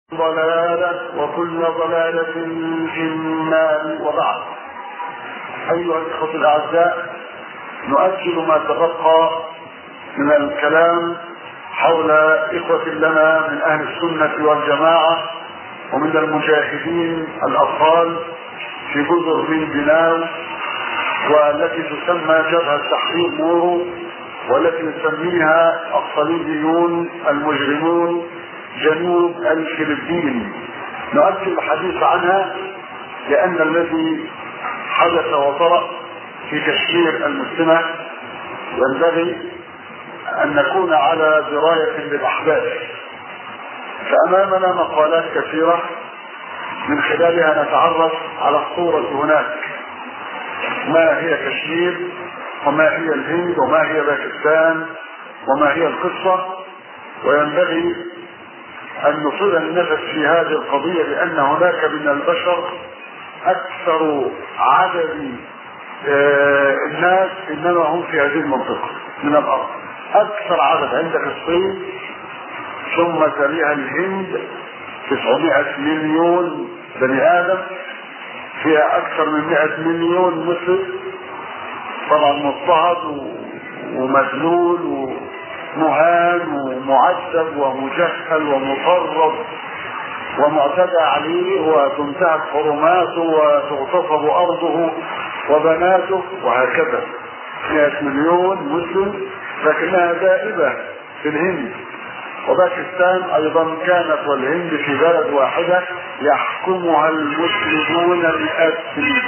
ضلالة وكل ضلالة في النار وبعد أيها الإخوة الأعزاء نؤجل ما تبقى من الكلام حول إخوة لنا من أهل السنة والجماعة ومن المجاهدين الأطفال في جزر من بناو والتي تسمى جبهة تحرير مورو والتي نسميها الصليبيون المجرمون جنوب الفلبين نؤجل الحديث عنها لأن الذي حدث وطرأ في كشمير المسلمة ينبغي أن نكون على دراية بالأحداث فأمامنا مقالات كثيرة من خلالها نتعرف على الصورة هناك ما هي كشمير وما هي الهند وما هي باكستان وما هي القصة وينبغي أن نطيل النفس في هذه القضية لأن هناك من البشر أكثر عدد آه الناس إنما هم في هذه المنطقة من الأرض أكثر عدد عندك الصين ثم تليها الهند 900 مليون بني آدم فيها أكثر من 100 مليون مسلم طبعا مضطهد ومذلول ومهان ومعذب ومجهل ومفرط ومعتدى عليه وتنتهك حرماته وتغتصب أرضه وبناته وهكذا 100 مليون مسلم لكنها دائبة في الهند وباكستان ايضا كانت والهند في بلد واحدة يحكمها المسلمون مئات سنين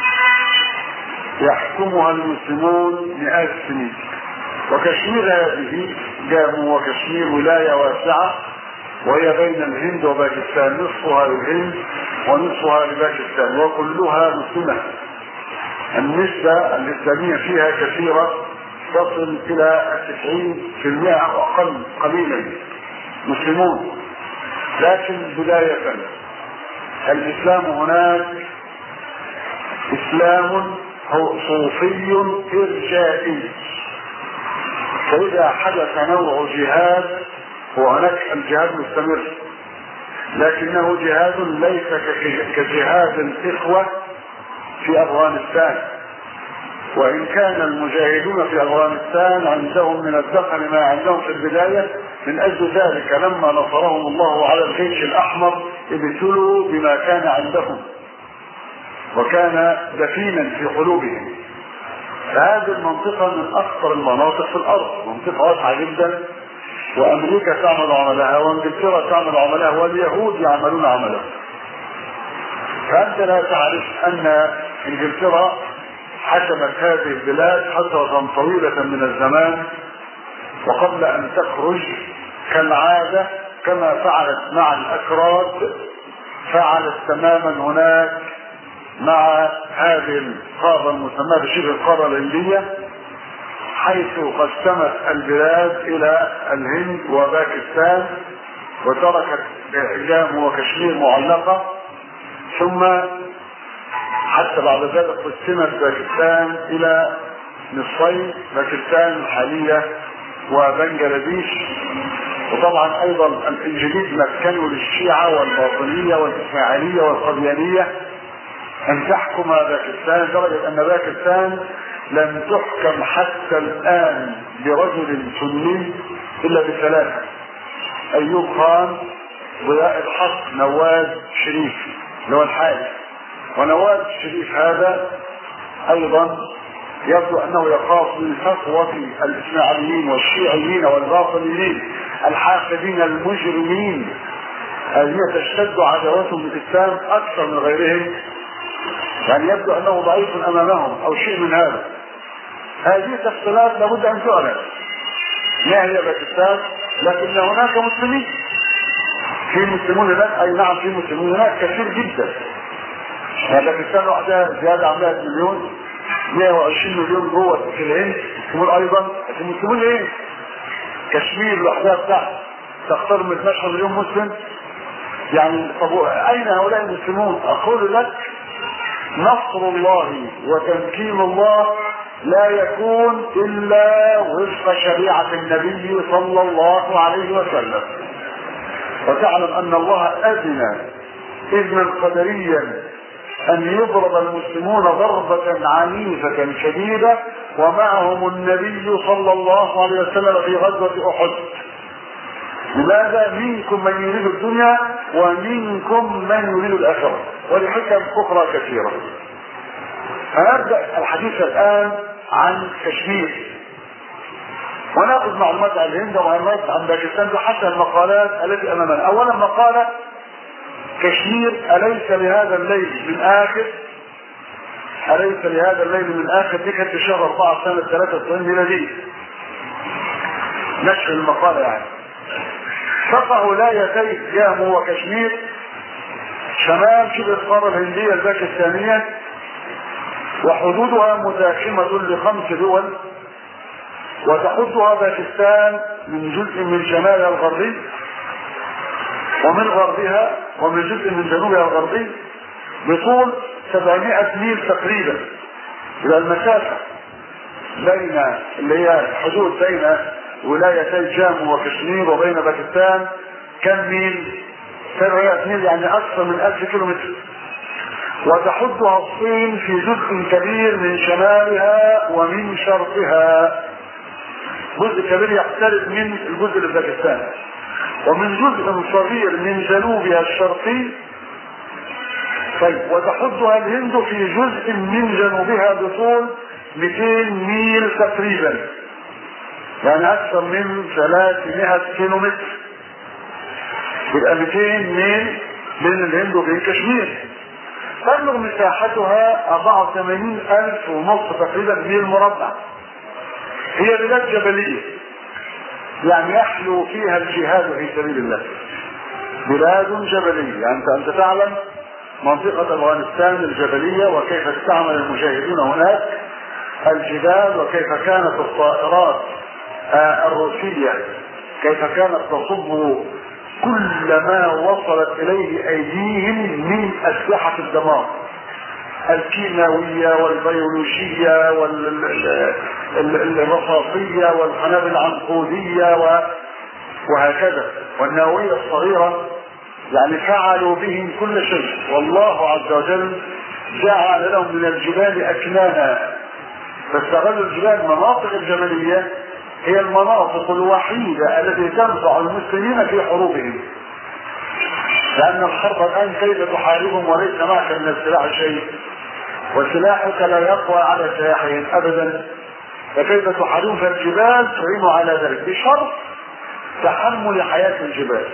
يحكمها المسلمون مئات سنين وكشمير هذه جامو وكشمير ولاية واسعة وهي بين الهند وباكستان نصفها للهند ونصفها لباكستان وكلها مسلمة النسبة الإسلامية فيها كثيرة تصل إلى التسعين في المئة أقل قليلا مسلمون لكن بداية الإسلام هناك إسلام هو صوفي إرجائي فإذا حدث نوع جهاد وهناك الجهاد مستمر لكنه جهاد ليس كجهاد الإخوة في أفغانستان وإن كان المجاهدون في أفغانستان عندهم من الدخل ما عندهم في البداية من أجل ذلك لما نصرهم الله على الجيش الأحمر ابتلوا بما كان عندهم وكان دفينا في قلوبهم فهذه المنطقة من أخطر المناطق في الأرض منطقة واسعة جدا وأمريكا تعمل عملها وإنجلترا تعمل عملها واليهود يعملون عملها فأنت لا تعرف أن إنجلترا حكمت هذه البلاد فترة طويلة من الزمان وقبل أن تخرج كالعادة كما فعلت مع الأكراد فعلت تماما هناك مع هذه القارة المسماة بشبه القارة الهندية حيث قسمت البلاد إلى الهند وباكستان وتركت جامو وكشمير معلقة ثم حتى بعد ذلك قسمت باكستان الى نصفين باكستان الحالية وبنجلاديش وطبعا ايضا الانجليز مكنوا للشيعة والباطنية والاسماعيلية والقديانية ان تحكم باكستان لدرجة ان باكستان لم تحكم حتى الان برجل سني الا بثلاثة ايوب خان ضياء الحق نواز شريف اللي هو الحالي ونواز الشريف هذا ايضا يبدو انه يخاف من سطوة الاسماعيليين والشيعيين والباطنيين الحاقدين المجرمين الذين تشتد عداوتهم للاسلام اكثر من غيرهم يعني يبدو انه ضعيف امامهم او شيء من هذا هذه تفصيلات لابد ان تعلن ما هي باكستان لكن هناك مسلمين في مسلمون هناك اي نعم في مسلمون هناك كثير جدا يعني باكستان وحدها زياده عن 100 مليون 120 مليون جوه في الهند مسلمون ايضا لكن مسلمون ايه؟ كشمير لوحدها بتاعت تقترب من 12 مليون مسلم يعني طب اين هؤلاء المسلمون؟ اقول لك نصر الله وتمكين الله لا يكون الا وفق شريعه النبي صلى الله عليه وسلم وتعلم ان الله اذن اذنا قدريا ان يضرب المسلمون ضربة عنيفة شديدة ومعهم النبي صلى الله عليه وسلم في غزوة احد لماذا منكم من يريد الدنيا ومنكم من يريد الاخرة ولحكم اخرى كثيرة هنبدأ الحديث الان عن كشمير وناخذ معلومات عن الهند ومعلومات عن باكستان بحسب المقالات التي امامنا اولا مقالة كشمير اليس لهذا الليل من اخر اليس لهذا الليل من اخر دي كانت في شهر 4 سنة 93 ميلادية نشر المقالة يعني تقع ولايتي جامو وكشمير شمال شبه القارة الهندية الباكستانية وحدودها متاخمة لخمس دول وتحدها باكستان من جزء من شمالها الغربي ومن غربها ومن جزء من جنوبها الغربي بطول 700 ميل تقريبا إلى المسافة بين اللي هي الحدود بين ولايتي جامو وكشمير وبين باكستان كم ميل؟ 700 ميل يعني أكثر من 1000 كيلومتر وتحدها الصين في جزء كبير من شمالها ومن شرقها جزء كبير يقترب من الجزء اللي في باكستان ومن جزء صغير من جنوبها الشرقي طيب وتحدها الهند في جزء من جنوبها بطول 200 ميل تقريبا يعني اكثر من 300 كيلو متر يبقى 200 ميل بين الهند وبين كشمير تبلغ مساحتها 84 ألف ونص تقريبا ميل مربع هي بلاد جبلية يعني يحلو فيها الجهاد في سبيل الله بلاد جبلية يعني أنت أنت تعلم منطقة أفغانستان الجبلية وكيف استعمل المجاهدون هناك الجبال وكيف كانت الطائرات الروسية كيف كانت تصب كل ما وصلت إليه أيديهم من أسلحة الدمار الكيماوية والبيولوجية والرصاصية والقنابل العنقودية وهكذا والنووية الصغيرة يعني فعلوا بهم كل شيء والله عز وجل جعل لهم من الجبال أكنانا فاستغلوا الجبال المناطق الجبلية هي المناطق الوحيدة التي تنفع المسلمين في حروبهم لأن الحرب الآن كيف تحاربهم وليس معك من السلاح شيء وسلاحك لا يقوى على سلاحهم أبدا فكيف تحاربهم فالجبال تعين على ذلك بشرط تحمل حياة الجبال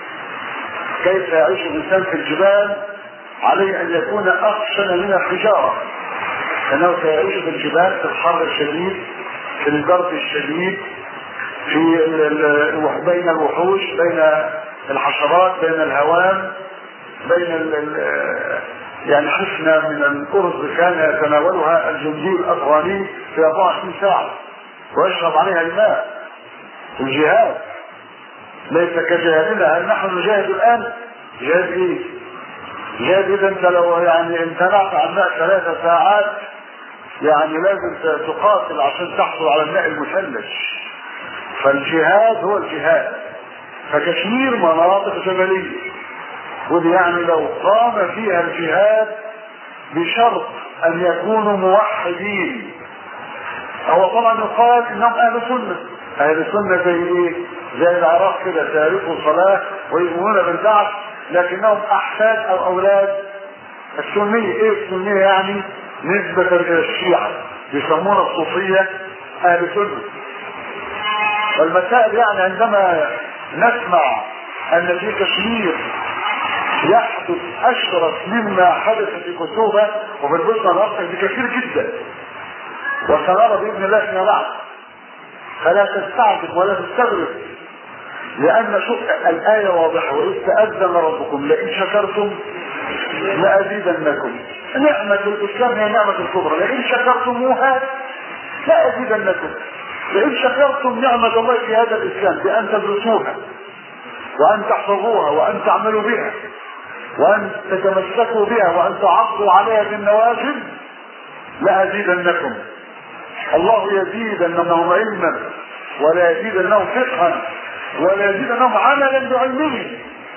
كيف يعيش الإنسان في الجبال عليه أن يكون أخشن من الحجارة لأنه سيعيش في الجبال في الحر الشديد في البرد الشديد في بين الوحوش بين الحشرات بين الهوام بين ال ال يعني حفنة من الأرز كان يتناولها الجندي الأفغاني في 24 ساعة ويشرب عليها الماء في الجهاد ليس كجهادنا هل نحن نجاهد الآن؟ جهاد إيه؟ جهاد إذا أنت لو يعني امتنعت عن الماء ثلاثة ساعات يعني لازم تقاتل عشان تحصل على الماء المثلج فالجهاد هو الجهاد فكشمير مناطق جبلية ودي يعني لو قام فيها الجهاد بشرط ان يكونوا موحدين هو طبعا يقال انهم اهل سنه اهل سنه زي ايه؟ زي العراق كده تاركوا الصلاه ويؤمنون بالبعث لكنهم احفاد او اولاد السنيه ايه السنيه يعني؟ نسبة الى الشيعة يسمون الصوفية اهل سنة والمسائل يعني عندما نسمع ان في كشمير يحدث اشرف مما حدث في كتوبة وفي البوسنة الأرض بكثير جدا وسنرى بإذن الله فيما بعد فلا تستعجب ولا تستغرب لأن شوف الآية واضحة وإذ تأذن ربكم لئن شكرتم لأزيدنكم نعمة الإسلام هي نعمة الكبرى لئن شكرتموها لأزيدنكم لئن شكرتم نعمة الله في هذا الإسلام بأن تدرسوها وأن تحفظوها وأن تعملوا بها وأن تتمسكوا بها وأن تعضوا عليها بالنوافل لأزيدنكم الله يزيدنهم علما ولا يزيدنهم فقها ولا يزيدنهم عملا بعلمهم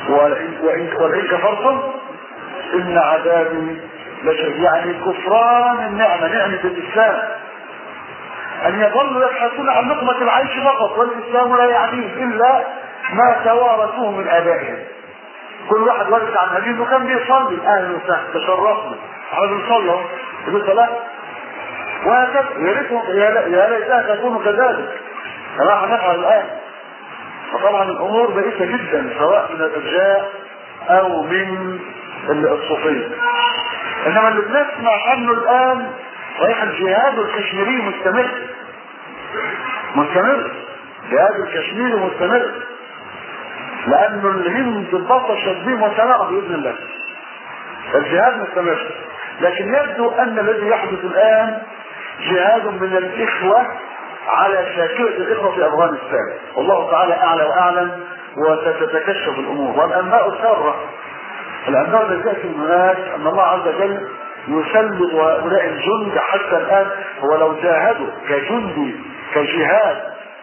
ولئن وإن ولئن كفرتم إن عذابي لشديد يعني كفران النعمة نعمة الإسلام أن يظلوا يبحثون عن لقمة العيش فقط والإسلام لا يعنيه إلا ما توارثوه من آبائهم كل واحد ورث عن أبيه إنه كان بيصلي أهلا وسهلا تشرفنا احنا بنصلي اهو يقول صلاة وهكذا يا ريتهم يا ليتها تكون كذلك كما هنفعل الآن فطبعا الأمور بائسة جدا سواء من الإرجاء أو من الصوفية إنما اللي بنسمع عنه الآن صحيح الجهاد الكشميري مستمر مستمر جهاد الكشميري مستمر لأنه الهند بطشت به مستمر بإذن الله الجهاد مستمر لكن يبدو أن الذي يحدث الآن جهاد من الإخوة على شاكلة الإخوة في أفغانستان والله تعالى أعلى وأعلم وستتكشف الأمور والأنباء سارة الأنباء التي تأتي من هناك أن الله عز وجل يسلط هؤلاء الجند حتى الآن هو لو جاهدوا كجندي كجهاد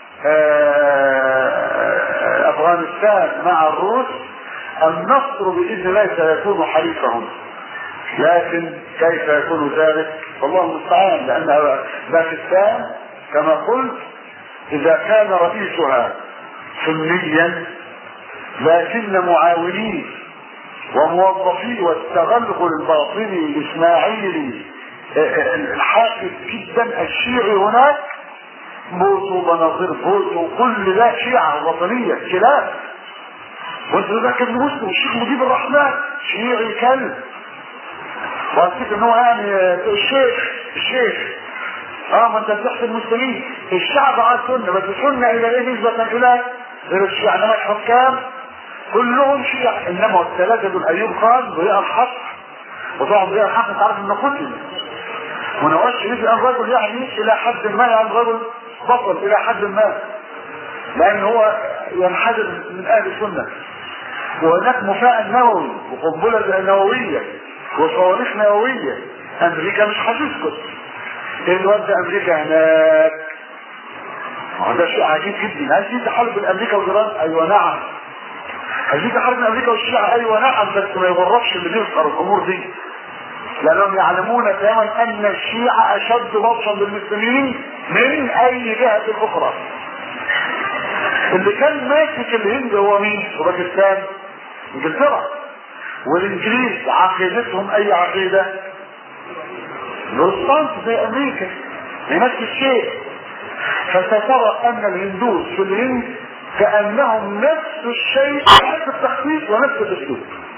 أفغانستان مع الروس النصر بإذن الله سيكون حليفهم لكن كيف يكون ذلك والله المستعان لأن باكستان كما قلت إذا كان رئيسها سنيا لكن معاونيه وموظفيه والتغلغل الباطني الاسماعيلي الحاكم جدا الشيعي هناك بوتو بناظير بوتو كل ده شيعة وطنية كلاب وانت ده كان مسلم الشيخ مجيب الرحمن شيعي كلب وقلت ان هو يعني الشيخ الشيخ اه ما انت بتحسن المسلمين الشعب على السنه بس السنه الى ايه نسبه الى غير الشيعة انما الحكام كلهم شيعة انما الثلاثه دول ايوب خان ضياء الحق وطبعا ضياء الحق انت عارف انه قتل ونواز شريف الان رجل يعني الى حد ما يعني رجل بطل الى حد ما لان هو ينحدر من اهل السنه وهناك مفاعل نووي وقنبله نوويه وصواريخ نوويه امريكا مش هتسكت ايه اللي ودى امريكا هناك ده شيء عجيب جدا هل في تحالف بين امريكا وايران ايوه نعم هل في تحالف بين امريكا والشيعة ايوه نعم بس ما يغرقش اللي بيذكر الامور دي لانهم يعلمون تماما ان الشيعة اشد بطشا بالمسلمين من اي جهة اخرى اللي كان ماسك الهند هو مين وباكستان انجلترا والانجليز عقيدتهم اي عقيدة بروتستانت زي امريكا نفس الشيء فسترى ان الهندوس في الهند كانهم نفس الشيء نفس التخطيط ونفس الاسلوب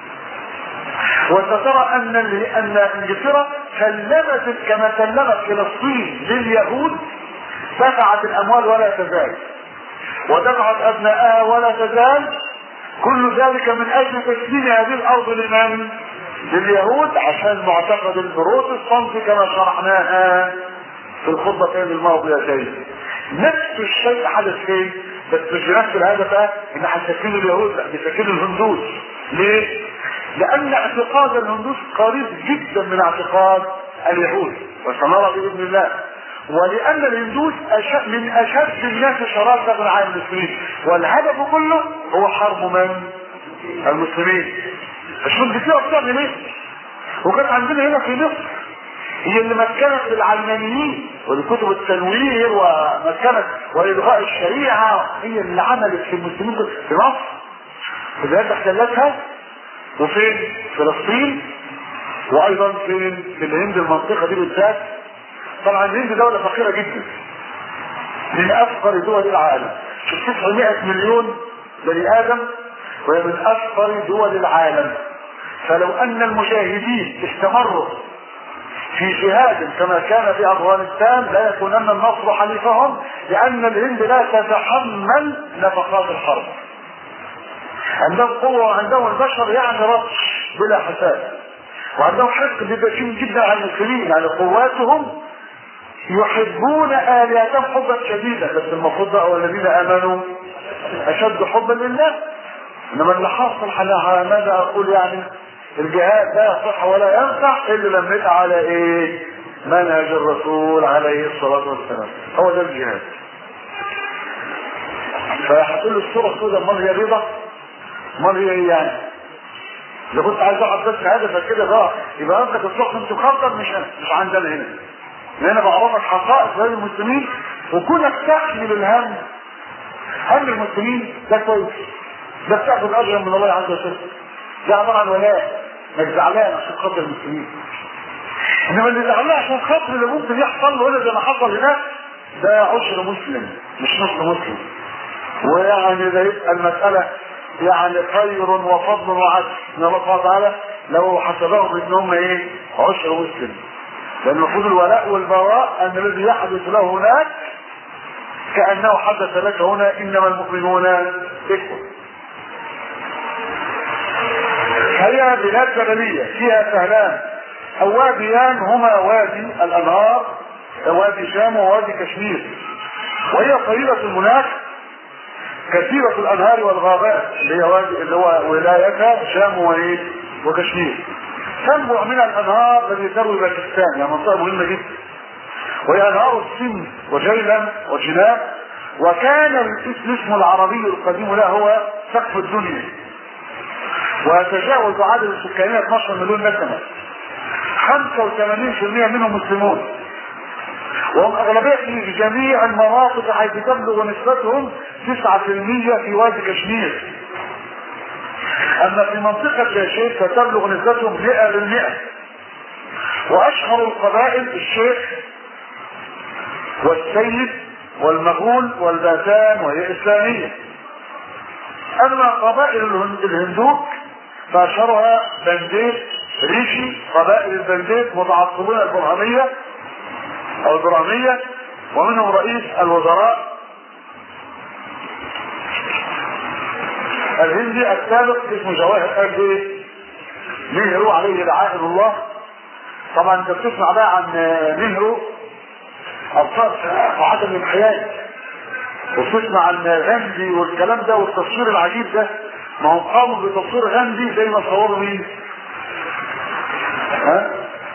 وسترى ان ان انجلترا سلمت كما سلمت فلسطين لليهود دفعت الاموال ولا تزال ودفعت ابنائها ولا تزال كل ذلك من اجل تسليم هذه الارض لمن؟ لليهود عشان معتقد البروتستانتي كما شرحناها في الخطبتين الماضيتين نفس الشيء حدث فين؟ بس مش بنفس الهدف ان هنسكن اليهود لا بيسكن الهندوس ليه؟ لان اعتقاد الهندوس قريب جدا من اعتقاد اليهود وسنرى باذن الله ولان الهندوس أشد من اشد الناس شراسه على المسلمين والهدف كله هو حرب من؟ المسلمين الشغل كتير بتعمل ايه؟ وكانت عندنا هنا في مصر هي اللي مكنت العلمانيين ولكتب التنوير ومكنت والغاء الشريعه هي اللي عملت في المسلمين في مصر في بلاد احتلتها وفين؟ فلسطين وايضا فين؟ في الهند المنطقه دي بالذات طبعا الهند دوله فقيره جدا من افقر دول العالم شوف 900 مليون بني ادم وهي من افقر دول العالم فلو ان المجاهدين استمروا في جهاد كما كان في افغانستان لا يكونن النصر حليفهم لان الهند لا تتحمل نفقات الحرب عندهم قوة وعندهم البشر يعني رطش بلا حساب وعندهم حقد بشيم جدا على المسلمين يعني قواتهم يحبون آلهتهم حبا شديدا بس المفروض بقى والذين آمنوا أشد حبا لله إنما اللي حصل على ماذا أقول يعني الجهاد لا يصح ولا ينفع إلا لما يبقى على إيه؟ منهج الرسول عليه الصلاة والسلام هو ده الجهاد فهتقول الصورة السوداء امال هي بيضة امال هي ايه يعني؟ اذا كنت عايز اقعد بس هدفك كده بقى يبقى انت تروح انت تخطط مش مش عندنا هنا هنا بعرفك حقائق غير المسلمين وكونك تحمل الهم هم المسلمين ده كويس ده بتاخد اجرا من الله عز وجل ده عباره عن ولاء انك زعلان عشان خاطر المسلمين انما اللي زعلان عشان خاطر اللي ممكن يحصل له هنا زي ما حصل هناك ده عشر مسلم مش نص مسلم ويعني ده يبقى المساله يعني خير وفضل وعدل ان الله سبحانه وتعالى لو حسبهم ان هم ايه عشر مسلم لان المفروض الولاء والبراء ان الذي يحدث له هناك كانه حدث لك هنا انما المؤمنون اخوه هي بلاد جبليه فيها سهلان او واديان هما وادي الانهار وادي شام ووادي كشمير وهي قريبه المناخ كثيرة الأنهار والغابات اللي هي وادي اللي هو ولايتها شام وإيه وكشمير. تنبع من الأنهار التي تروي باكستان يعني منطقة مهمة جدا. وهي أنهار السن وجيلا وجناب وكان الاسم العربي القديم له هو سقف الدنيا. ويتجاوز عدد السكانية 12 مليون نسمة. 85% منهم مسلمون. وهم أغلبية في جميع المناطق حيث تبلغ نسبتهم 9% في وادي كشمير. أما في منطقة الشيخ فتبلغ نسبتهم 100%. وأشهر القبائل الشيخ والسيد والمغول والباتان وهي إسلامية. أما قبائل الهندوك فأشهرها بنديت ريشي قبائل البنديت متعصبون البرهمية او البرهمية ومنهم رئيس الوزراء الهندي السابق اسمه جواهر ايه نهرو عليه لعائن الله طبعا انت بتسمع بقى عن نهرو ابطال وعدم الحياة وبتسمع عن غاندي والكلام ده والتصوير العجيب ده ما هم قاموا بتصوير غاندي زي ما صوروا مين؟ ها؟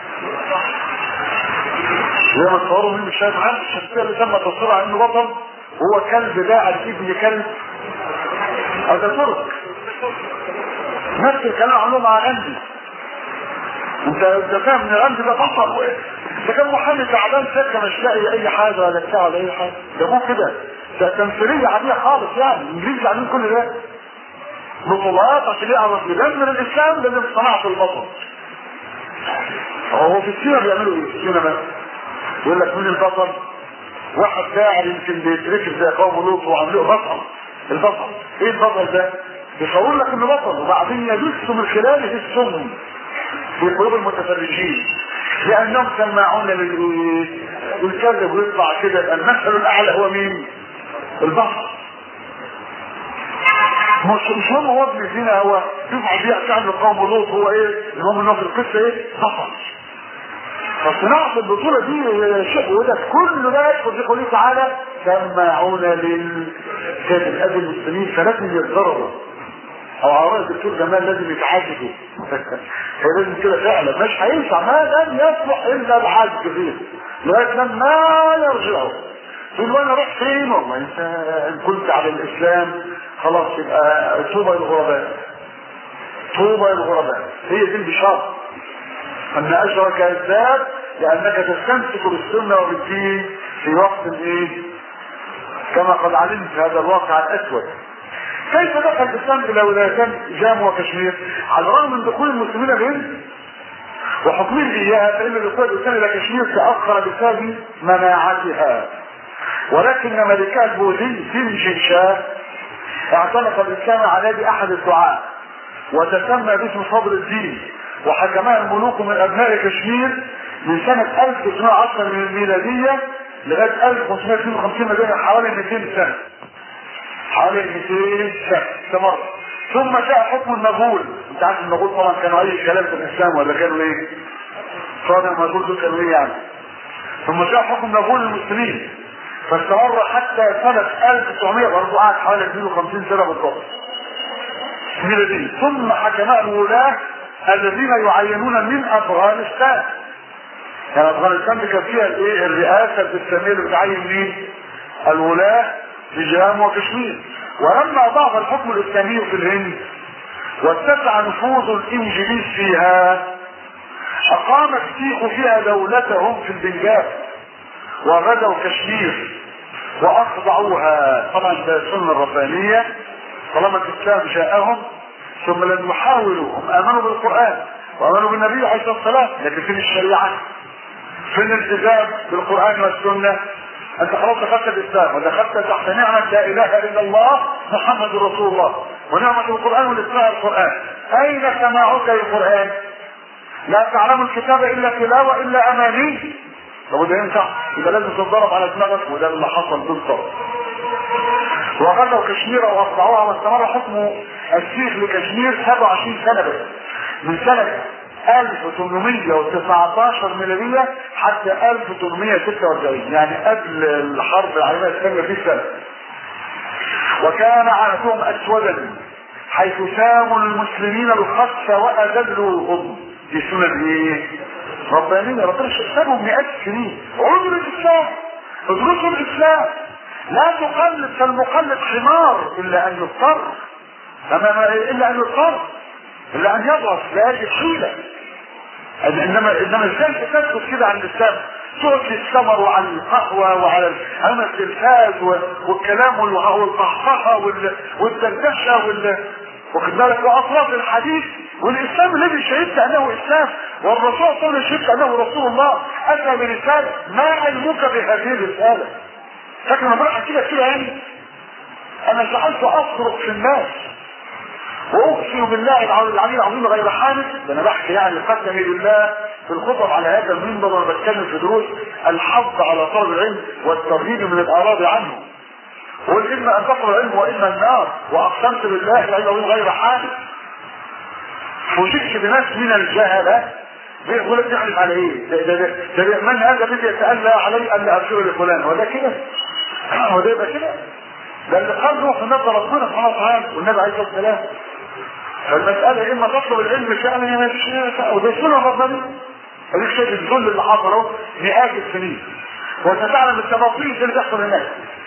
زي ما تصوروا مين مش شايف عنه الشخصيه اللي تم تصويرها على انه بطل هو كلب باع ابن كلب هذا ترك نفس الكلام عملوه مع غاندي انت انت فاهم ان غاندي ده بطل ده كان محمد تعبان سكه مش لاقي اي حاجه ولا بتاع ولا اي حاجه ده مو كده ده تمثيليه عاديه خالص يعني الانجليز عاملين كل ده بطولات عشان يعرف يدمر الاسلام لازم صناعه البطل هو في السينما بيعملوا ايه؟ في السينما يقول لك مين البطل؟ واحد شاعر يمكن بيتركب زي قوم لوط وعاملوه بطل البطل ايه البطل ده؟ يصور لك انه بطل وبعدين يدس من خلاله السم في قلوب المتفرجين لانهم سماعون للكذب ويطلع كده المثل الاعلى هو مين؟ البطل مش مش هم هو ابن زينة هو يفعل بيع شعب قوم لوط هو ايه المهم انه في القصه ايه بطل فصناعة البطولة دي شيء وده كل ده يدخل في قوله تعالى سماعون للكاتب ابي المسلمين فلازم يتضرروا او على رأي الدكتور جمال لازم يتعذبوا فلازم كده فعلا مش هينفع ما لم يصلح الا العجز فيه لغايه لما يرجعوا تقول وانا اروح فين والله انت ان كنت على الاسلام خلاص يبقى طوبى للغرباء طوبى للغرباء هي دي البشاره ان اجرك الذات لانك تستمسك بالسنه وبالدين في وقت الايه كما قد علمت هذا الواقع الاسود كيف دخل الاسلام الى ولايتين جام وكشمير على الرغم من دخول المسلمين الهند وحكمهم اياها فان دخول الاسلام الى كشمير تاخر بسبب مناعتها ولكن ملكها البوذي سنجن شاه اعتنق الاسلام على يد احد الدعاء وتسمى باسم فضل الدين وحكمها الملوك من ابناء كشمير من سنة 1910 من الميلادية لغاية 1552 مدينة حوالي 200 سنة حوالي 200 سنة استمر ثم جاء حكم المغول انت عارف المغول طبعا كانوا اي كلام في الاسلام ولا كانوا ايه؟ صادق المغول دول كانوا ايه يعني؟ ثم جاء حكم المغول للمسلمين فاستمر حتى سنة 1900 برضه قعد حوالي 52 سنة بالضبط. ميلادية ثم حكماء الولاة الذين يعينون من افغانستان. يعني افغانستان دي كان فيها الايه الرئاسة الاسلامية اللي بتعين مين؟ الولاة في جام وكشمير. ولما ضعف الحكم الاسلامي في الهند واتسع نفوذ الانجليز فيها اقام السيخ فيها دولتهم في البنجاب وغزوا كشمير واخضعوها طبعا ده السنه الربانيه طالما الاسلام جاءهم ثم لم يحاولوا هم امنوا بالقران وامنوا بالنبي عليه الصلاه والسلام لكن فين الشريعه؟ فين الالتزام بالقران والسنه؟ انت خلاص دخلت الاسلام ودخلت تحت نعمه لا اله الا الله محمد رسول الله ونعمه القران والاسلام القران اين سماعك للقران؟ لا تعلم الكتاب الا تلاوه الا اماني طب ده ينفع يبقى لازم تتضرب على دماغك وده اللي حصل بالضبط وغزوا كشمير واخضعوها واستمر حكم السيخ لكشمير 27 سنه بس من سنه 1819 ميلادية حتى 1846 يعني قبل الحرب العالمية الثانية في سنة وكان عهدهم أسودا حيث ساموا المسلمين الخطف وأذلوهم دي سنن ايه؟ ربانية ربنا سابهم مئات السنين عذر الإسلام ادرسوا الإسلام لا تقلد كالمقلد حمار إلا أن يضطر إلا أن يضطر الا ان يضعف لا يجد حيله انما انما ازاي تسكت كده عن الاسلام تؤتي الثمر وعلى القهوه وعلى على التلفاز والكلام والقهقهه والدردشه وال واخد بالك واطراف الحديث والاسلام الذي شهدت انه اسلام والرسول صلى الله عليه وسلم شهدت انه رسول الله اتى برساله ما علمك بهذه الرساله فاكر لما بروح كده كده يعني انا جعلت اصرخ في الناس واقسم بالله العلي العظيم غير حامد ده انا بحكي يعني قسمي بالله في الخطب على هذا المنبر وانا بتكلم في دروس الحظ على طلب العلم والترهيب من الاعراض عنه قل اما ان تطلب العلم واما النار واقسمت بالله العلي العظيم غير حامد فوجئت بناس من الجهله بيقول لك نعرف على ايه؟ ده, ده, ده, ده من هذا الذي يتألى علي ان ارسله لفلان وده كده؟ هو ده يبقى كده؟ ده اللي قال روح النبي ربنا سبحانه وتعالى والنبي عليه الصلاه والسلام فالمسألة إما تطلب العلم فعلا ما فيش وده سنة ربنا اديك شايف الذل اللي حصل اهو مئات السنين وستعلم التفاصيل اللي بتحصل هناك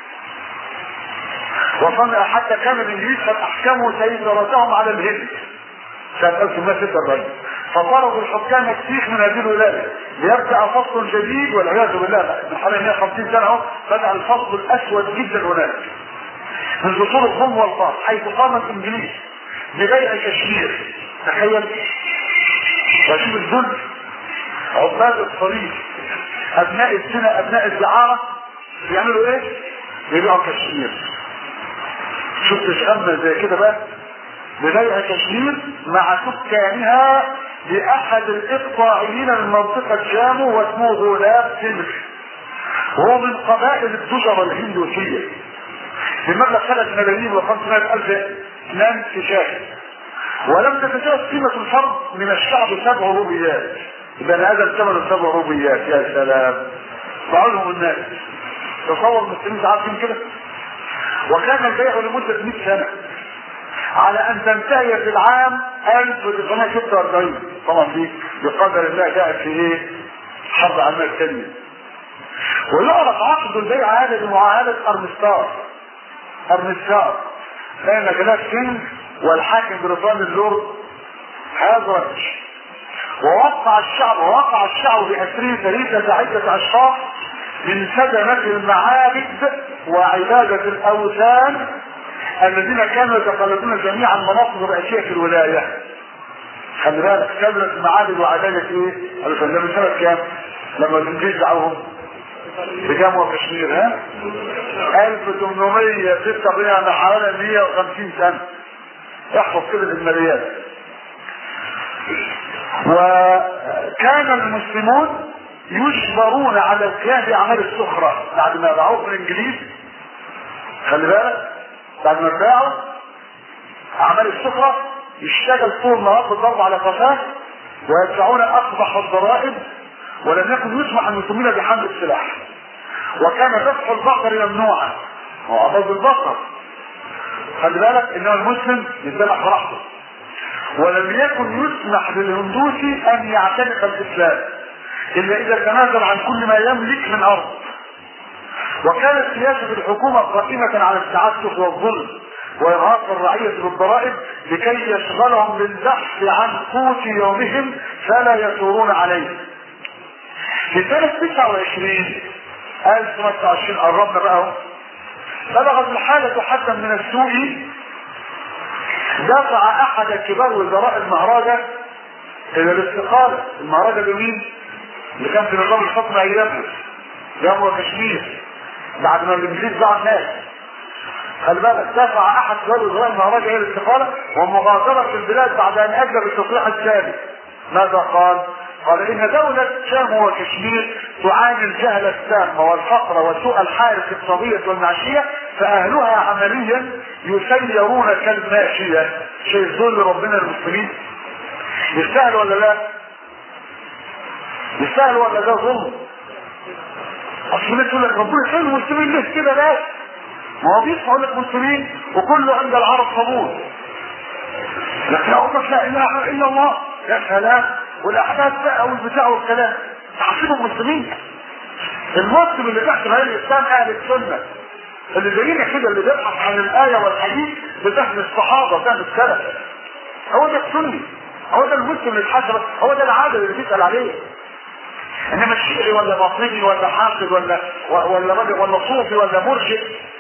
وصنع حتى كان الانجليز قد احكموا سيطرتهم على الهند سنة 1846 فطردوا الحكام السيخ من هذه الولاية ليبدأ فصل جديد والعياذ بالله من حوالي 150 سنة اهو بدأ الفصل الأسود جدا هناك من دخول الظلم والقهر حيث قام الإنجليز ببيع كشمير تخيل وشوف الذل عباد الصليب ابناء السنة ابناء الدعارة بيعملوا ايه؟ بيبيعوا كشمير شفت شأمة زي كده بقى ببيع كشمير مع سكانها لأحد الإقطاعيين من منطقة جامو واسمه غلاب سمر وهو من قبائل التجرة الهندوسية بمبلغ ثلاث ملايين وخمسمائة ألف لم تشاهد ولم تتجاوز قيمة الفرد من الشعب سبع روبيات يبقى هذا ثمن سبع روبيات يا سلام بعضهم الناس تصور المسلمين عارفين كده وكان البيع لمدة 100 سنة على ان تنتهي في العام 1946 طبعا دي بقدر الله جاءت في ايه؟ الحرب العالميه الثانيه. ويعرف عقد البيع هذا بمعاهده ارمستار. ارمستار بين جلال كينج والحاكم بريطاني اللورد هازرج ووقع الشعب ووقع الشعب بأسره ثلاثة عدة أشخاص من سدنة المعابد وعبادة الأوثان الذين كانوا يتقلدون جميعا مناصب رئيسية في الولاية. خلي بالك سدنة المعابد وعبادة ايه؟ الأوثان ده من سنة كام؟ لما الإنجليز دعوهم بجامعة كشمير ها؟ 1846 يعني حوالي 150 سنة. احفظ كده الماليات. وكان المسلمون يجبرون على القيام باعمال السخره بعد ما باعوه من الانجليز خلي بالك بعد ما باعوا اعمال السخره يشتغل طول النهار بالضرب على قفاه ويدفعون اقبح الضرائب ولم يكن يسمح المسلمين بحمل السلاح وكان ذبح البقر ممنوعا هو عباد البقر خلي بالك انه المسلم يذبح براحته ولم يكن يسمح للهندوسي ان يعتنق الاسلام الا اذا تنازل عن كل ما يملك من ارض وكانت سياسه الحكومه قائمه على التعسف والظلم وإرهاق الرعية بالضرائب لكي يشغلهم بالبحث عن قوت يومهم فلا يثورون عليه. في سنة 29 1929 قربنا بقى اهو بلغت الحالة حدا من السوء دفع أحد كبار وزراء المهرجة إلى الاستقالة، المهرجة بمين؟ اللي كان في نظام الحكم أيامه جامعة كشمير بعد ما الإنجليز باعوا الناس خلي بالك دفع احد كبار وزراء المهرجة الى الاستقالة ومغادرة البلاد بعد ان اجلب التصريح الثاني ماذا قال؟ قال ان دولة شام وكشمير تعاني الجهل التام والفقر وسوء الحال الاقتصادية والمعيشية فاهلها عمليا يسيرون كالماشية شيء ذل ربنا المسلمين يستاهل ولا لا؟ يستاهل ولا ده ظلم؟ اصل الناس تقول لك ربنا يخلي المسلمين ليه كده لا ما هو بيسمعوا لك مسلمين وكله عند العرب قبول لكن يقول لا اله الا الله يا سلام والاحداث بقى والبتاع والكلام تعصيب المسلمين المسلم اللي تحت غير الاسلام اهل السنه اللي زينا كده اللي بيبحث عن الايه والحديث بفهم الصحابه فهم السلف هو ده السني هو ده المسلم اللي اتحسب هو ده العادل اللي بيسال عليه انما الشيعي ولا باطني ولا حاقد ولا ولا رجل ولا صوفي ولا مرجئ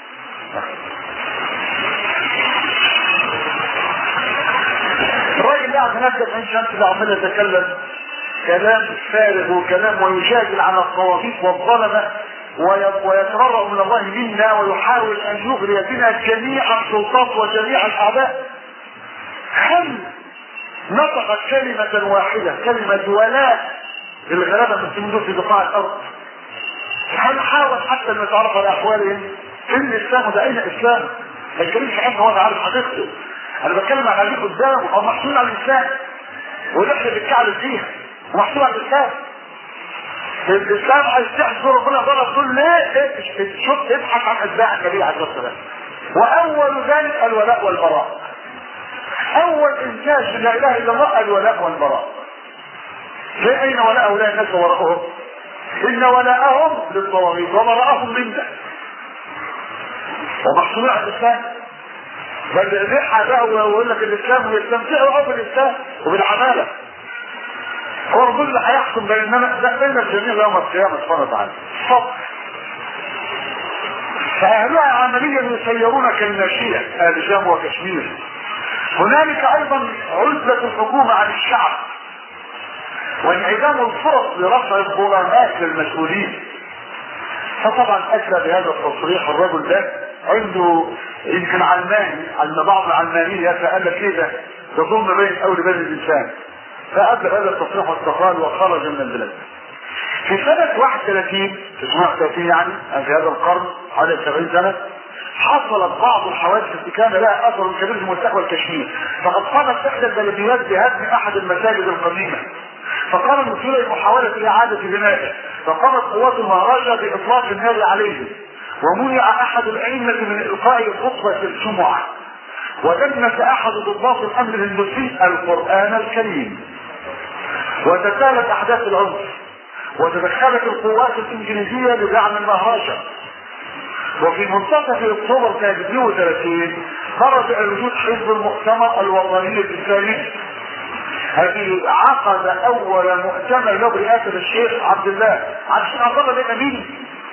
الراجل قاعد هناك عين شمس ده عمال يتكلم كلام فارغ وكلام ويجادل على الطواغيت والظلمه ويتبرأ من الله منا ويحاول ان يغري بنا جميع السلطات وجميع الاعداء هل نطقت كلمة واحدة كلمة ولاء للغلابة المسلمين دول في بقاع الأرض هل حاول حتى أن يتعرف على أحوالهم إن الإسلام ده أين الإسلام؟ ما يتكلمش عنه هو عارف حقيقته أنا بتكلم عن عليه قدامه أو محصول على الإسلام وده احنا بنتكعب فيها ومحصول على الإسلام الإسلام عايز تحصل ربنا ضرب دول ليه؟ شوف ابحث عن أتباع النبي عليه الصلاة والسلام وأول ذلك الولاء والبراء اول انتاج لا اله الا الله الولاء والبراء في اين ولاء هؤلاء الناس وراءهم ان ولاءهم للطواغيت وبراءهم من ده ومحصول على الاسلام بل الريحه بقى ويقول لك الاسلام ويستمتعوا قوي بالاسلام وبالعماله هو ربنا اللي هيحكم بيننا لا بين الجميع يوم القيامه سبحانه وتعالى صبر فاهلها عمليا يسيرون كالماشيه اهل شام وكشمير هنالك ايضا عزلة الحكومة عن الشعب وانعدام الفرص لرفع الظلامات للمسؤولين فطبعا اتى بهذا التصريح الرجل ده عنده يمكن علماني علم بعض العلمانية فقال لك ايه ده ده ظلم بين او لبين الانسان فقبل هذا التصريح واستقال وخرج من البلاد في سنة 31 31 يعني في هذا القرن حوالي 70 سنة حصلت بعض الحوادث التي كان لها اثر كبير في مستقبل كشمير فقد قامت احدى البلديات بهدم احد المساجد القديمه فقام المسؤول بمحاولة إعادة بنائه فقامت قوات المهرجة بإطلاق النار عليه ومنع أحد الأئمة من إلقاء خطبة الجمعة ودنس أحد ضباط الأمن الهندوسي القرآن الكريم وتتالت أحداث العنف وتدخلت القوات الإنجليزية لدعم المهرجة وفي منتصف اكتوبر سنه 32 خرج الى وجود حزب المؤتمر الوطني الاسلامي هذه عقد اول مؤتمر له برئاسه الشيخ عبد الله عبد الشيخ عبد الله ده مين؟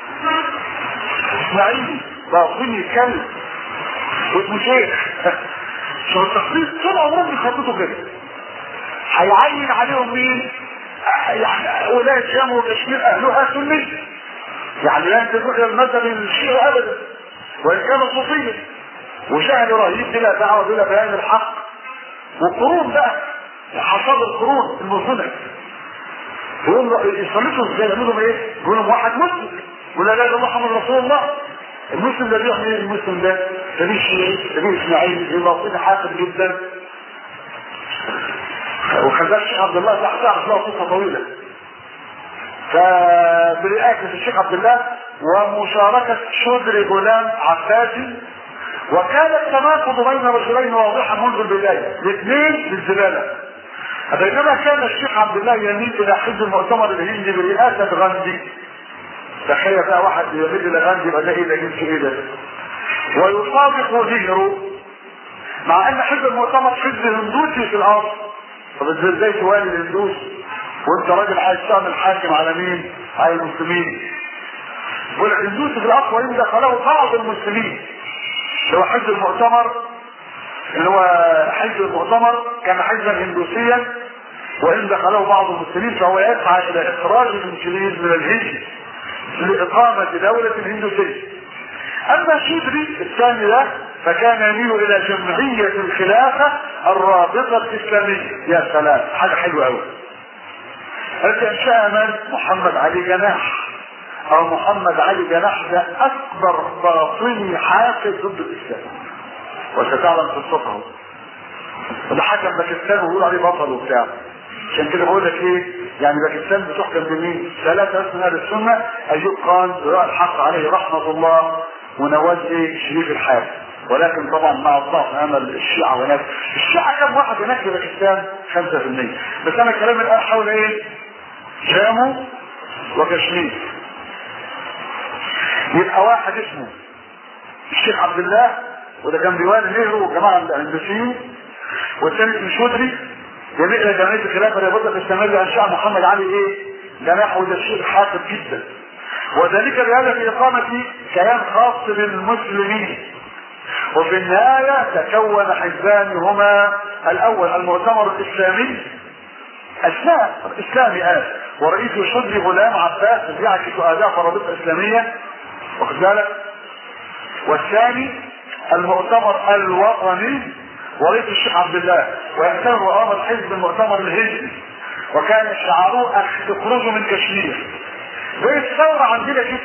اسماعيل باطني يتكلم واسمه شيخ شو التخطيط طول عمرهم بيخططوا كده هيعين عليهم مين؟ يعني ولايه شام وكشمير اهلها سني يعني لا تروح الى المذهب الشيعي ابدا وان كان صوفيا وشهد رهيب بلا دعوه بلا بيان الحق وقرون بقى حصاد القرون المظلمه يقول يصلوا ازاي يعملوا ايه؟ يقول لهم واحد مسلم يقول لا اله الا الله محمد رسول الله المسلم ده بيعمل ايه المسلم ده؟ ده مش شيعي ده مش اسماعيل ده باطني حاقد جدا وخلاه الشيخ عبد الله تحتها اصلها قصه طويله فبرئاسة الشيخ عبد الله ومشاركة شدر غلام عباسي وكان التناقض بين رجلين واضحا منذ البداية الاثنين للزبالة بينما كان الشيخ عبد الله يميل الى حزب المؤتمر الهندي برئاسة غاندي تخيل بقى واحد يميل الى غاندي يبقى ده ايه ده جنس ايه ده ويصادق نهرو مع ان حزب المؤتمر حزب هندوسي في الارض طب ازاي توالي الهندوس وانت راجل عايز تعمل حاكم على مين؟ على المسلمين والهندوس في الارض وان دخله بعض المسلمين اللي هو حزب المؤتمر اللي هو حزب المؤتمر كان حزبا هندوسيا وان دخله بعض المسلمين فهو يسعى الى اخراج الانجليز من الهند لاقامه دوله هندوسيه اما شبري الثاني ده فكان يميل الى جمعية الخلافة الرابطة الاسلامية يا سلام حاجة حلوة قوي التي انشأها من محمد علي جناح او محمد علي جناح ده اكبر باطني حافظ ضد الاسلام وستعلم قصته ده حكم باكستان ويقول عليه بطل وبتاع عشان كده بقول لك ايه يعني باكستان بتحكم بمين؟ ثلاثة من اهل السنة ايوب خان الحق عليه رحمة الله ونواز ايه شريف الحاج ولكن طبعا مع الضعف امل الشيعة هناك الشيعة كم واحد هناك في باكستان 5% بس انا كلامي الان حول ايه جامو وكشمير يبقى واحد اسمه الشيخ عبد الله وده كان ديوان نهرو والجماعه الهندسيين والثاني اسمه شودري جميع الى جمعيه الخلافه الرياضيه الاسلاميه اللي انشاها محمد علي ايه؟ جناح وده شيء حاقد جدا وذلك بهدف اقامه كيان خاص بالمسلمين وفي النهاية تكون حزبان هما الأول المؤتمر الإسلامي أسماء إسلامي آه ورئيس شدري غلام عباس يعكس أداء فرابطة إسلامية واخد بالك والثاني المؤتمر الوطني ورئيس الشيخ عبد الله ويحتوي رئاسة حزب المؤتمر الهجري وكان شعاره اخرجوا من كشمير زي الثورة عندنا كده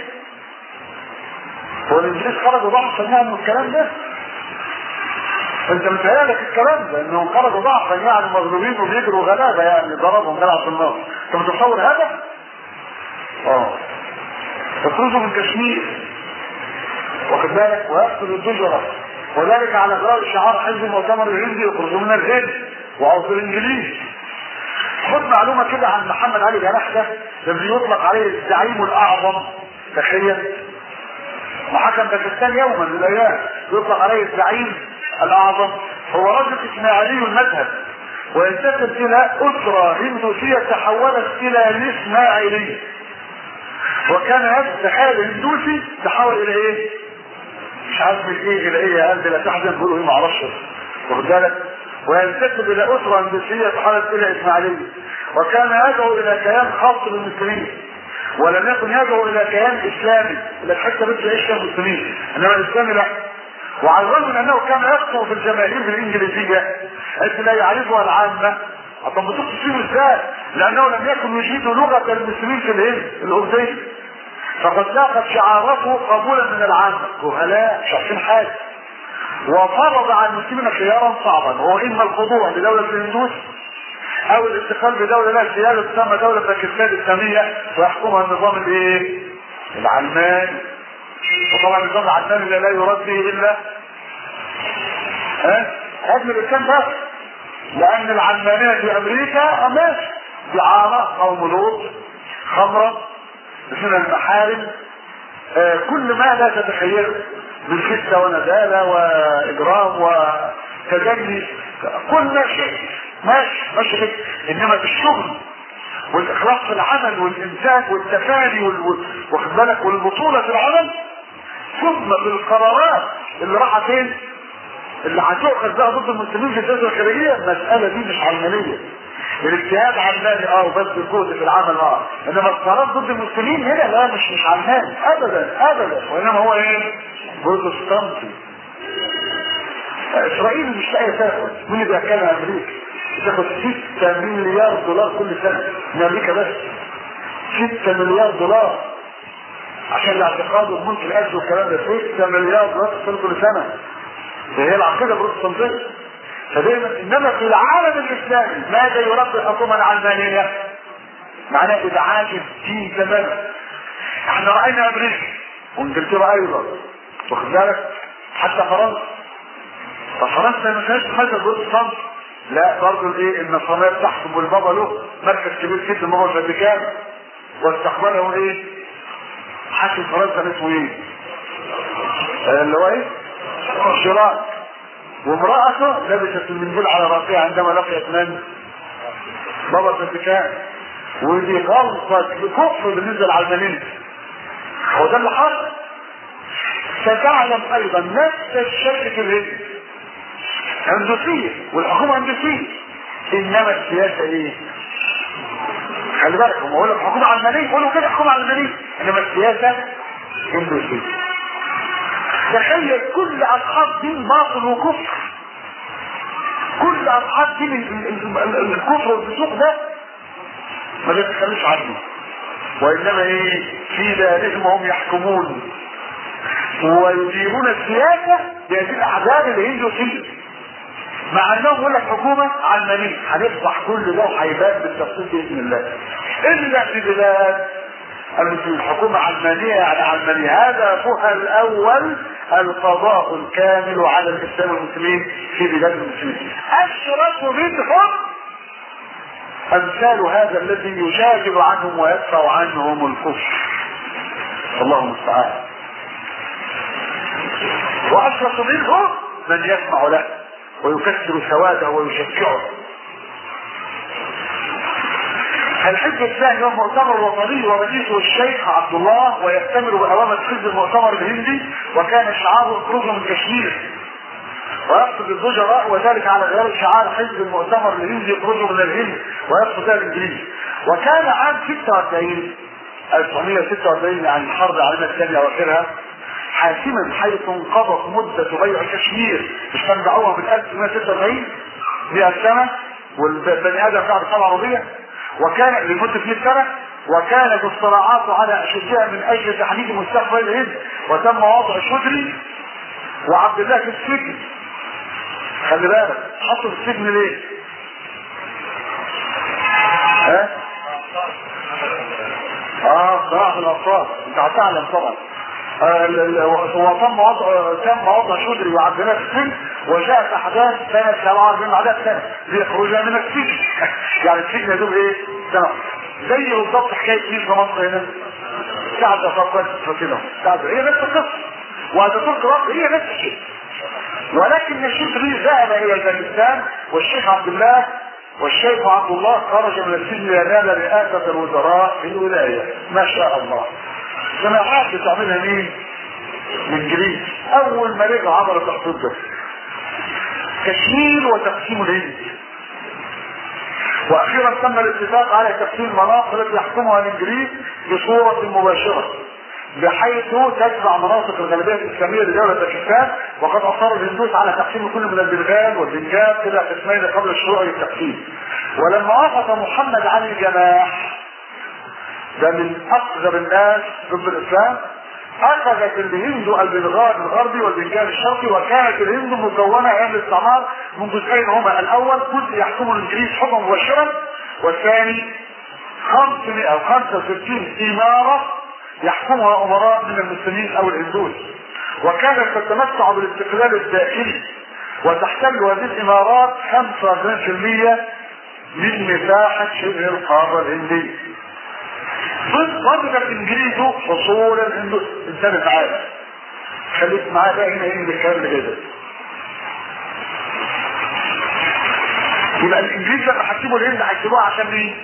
هو الانجليز خرجوا ضعفا من الكلام ده انت متهيألك الكلام ده انهم خرجوا ضعفا يعني مظلومين وبيجروا غلابه يعني ضربهم جلع في النار انت متصور هذا؟ اه يخرجوا من كشمير واخد بالك ويقتل الدجرة وذلك على غرار شعار حزب المؤتمر الهندي يخرجوا من الهند وعوض الانجليز خد معلومه كده عن محمد علي جناح ده اللي يطلق عليه الزعيم الاعظم تخيل وحكم باكستان يوما من الايام يطلق عليه الزعيم الاعظم هو رجل اسماعيلي المذهب وينتسب الى اسره هندوسيه تحولت الى الاسماعيليه وكان هذا التحول الهندوسي تحول الى ايه؟ مش عارف من ايه الى ايه هل لا تحزن بيقولوا ايه معرفش واخد بالك وينتسب الى اسره هندوسيه تحولت الى اسماعيليه وكان يدعو الى كيان خاص بالمسلمين ولم يكن يدعو الى كيان اسلامي الى حتى بس يعيش فيها المسلمين انما الاسلامي لا وعلى الرغم من انه كان يخطو في الجماهير بالانجليزيه التي لا يعرفها العامه طب بتخطو فيه ازاي؟ لانه لم يكن يجيد لغه المسلمين في الهند الارديه فقد لاقت شعارته قبولا من العامه جهلاء مش عارفين حاجه وفرض على المسلمين خيارا صعبا هو اما الخضوع لدوله الهندوس او الاستقلال بدوله لها سياده تسمى دوله باكستان الاسلاميه ويحكمها النظام الايه؟ العلماني وطبعا النظام العلماني لا يراد به الا ها؟ حكم الاسلام بس لان العلمانيه في امريكا ماشي دعاره قوم لوط خمره من المحارم آه كل ما لا تتخيله من خسه ونزاله واجرام وتجني كل شيء ماشي ماشي كده انما في الشغل والاخلاص في العمل والانتاج والتفاني وال... واخد بالك والبطوله في العمل ثم بالقرارات اللي راحت فين؟ اللي هتؤخذ بقى ضد المسلمين في السياسه الخارجيه المساله دي مش علمانيه الاجتهاد علماني اه وبس الجهد في العمل اه انما القرار ضد المسلمين هنا لا مش مش علماني ابدا ابدا وانما هو ايه؟ بروتستانتي اسرائيل مش لاقيه تاخد مين اللي بياكلها امريكا؟ بتاخد 6 مليار دولار كل سنه من امريكا بس 6 مليار دولار عشان الاعتقاد والملك الاجل والكلام ده 6 مليار دولار كل سنه ده هي العقيده البروتستانتيه فدايما انما في العالم الاسلامي ماذا يربي الحكومه العلمانيه؟ معناه ادعاء الدين تماما احنا راينا امريكا وانجلترا ايضا واخد بالك حتى فرنسا ففرنسا ما فيهاش حاجه بروتستانت لا برضه الايه النصرانيه بتحكم والبابا له مركز كبير جدا بابا الفاتيكان واستقبله ايه؟ حاكم فرنسا اسمه ايه؟ اللي هو ايه؟ شراك وامرأته لبست المنزل على راسها عندما لقيت من؟ بابا الفاتيكان ودي غلطة كفر بالنسبة للعلمانيين هو ده اللي حصل ستعلم ايضا نفس الشكل في الهند هندوسية والحكومة هندوسية انما السياسة ايه؟ خلي بالك هم يقول لك حكومة علمانية يقولوا كده حكومة علمانية انما السياسة هندوسية تخيل كل اصحاب دين باطل وكفر كل اصحاب دين ال- ال- ال- الكفر والفسوق ده ما تتخلوش عنه وانما ايه في ذلكم هم يحكمون ويديرون السياسه بهذه الاحزاب الهندوسيه مع انهم يقول لك حكومه علمانيه هنفضح كل ده وهيبان بالتفصيل باذن الله الا في بلاد المسلمين الحكومه علمانيه يعني علمانيه هدفها الاول القضاء الكامل على الاسلام والمسلمين في بلاد المسلمين اشرف منهم امثال هذا الذي يجادل عنهم ويدفع عنهم الكفر الله المستعان واشرف منه من يسمع له ويكسر سواده ويشجعه الحزب الثاني هو المؤتمر الوطني ورئيسه الشيخ عبد الله ويأتمر بأوامر حزب المؤتمر الهندي وكان شعاره الخروج من كشمير ويقصد الزجراء وذلك على غير شعار حزب المؤتمر الهندي يخرجوا من الهند ويقصد ذلك الانجليزي وكان عام 46 1946 يعني الحرب العالميه الثانيه واخرها حاسما حيث انقضت مده بيع كشمير مش كانوا باعوها من 1946 100 سنه والبني ادم قاعد طلع رضيه وكان لمده 100 سنه وكانت الصراعات على اشدها من اجل تحديد مستقبل الهند وتم وضع شدري وعبد الله في السجن خلي بالك حطوا في السجن ليه؟ ها؟ اه صراحة الاطفال انت هتعلم طبعا آه، ال- ال- هو تم وضع تم وضع شدري وعبد الله في السجن وجاءت احداث سنه 47 بعدها سنه ليخرجا من السجن يعني السجن يدوب ايه؟ سنه زي بالظبط حكايه مين في مصر هنا سعد فقط فكده سعد هي نفس القصه وهتترك رب هي نفس الشيء ولكن الشيخ ذهب الى الافغانستان والشيخ عبد الله والشيخ عبد الله خرج من السجن ينال رئاسة الوزراء في الولاية ما شاء الله جماعات بتعملها مين؟ الانجليز اول ما رجع عبر التخطيط ده تشميل وتقسيم الهند واخيرا تم الاتفاق على تقسيم المناطق التي يحكمها الانجليز بصورة مباشرة بحيث تتبع مناطق الغالبية الإسلامية لدولة باكستان وقد أصر الهندوس على تقسيم كل من البلغان والبنجاب إلى قسمين قبل الشروع للتقسيم ولما وافق محمد علي الجناح ده من أصغر الناس ضد الإسلام أخذت الهند البلغان الغربي والبنجاب الشرقي وكانت الهند مكونة أيام الاستعمار من جزئين هما الأول جزء يحكمه الإنجليز حكما مباشرا والثاني 500 أو 65 إمارة يحكمها أمراء من المسلمين أو الهندوس وكانت تتمتع بالاستقلال الداخلي وتحتل هذه الإمارات 25% من مساحة شبه القارة الهندية ضد رفض الانجليز حصول الهندوس انسان تعالى خليك معايا بقى هنا ايه الكلام اللي كده يبقى الانجليز لما حكموا الهند هيسيبوها عشان مين؟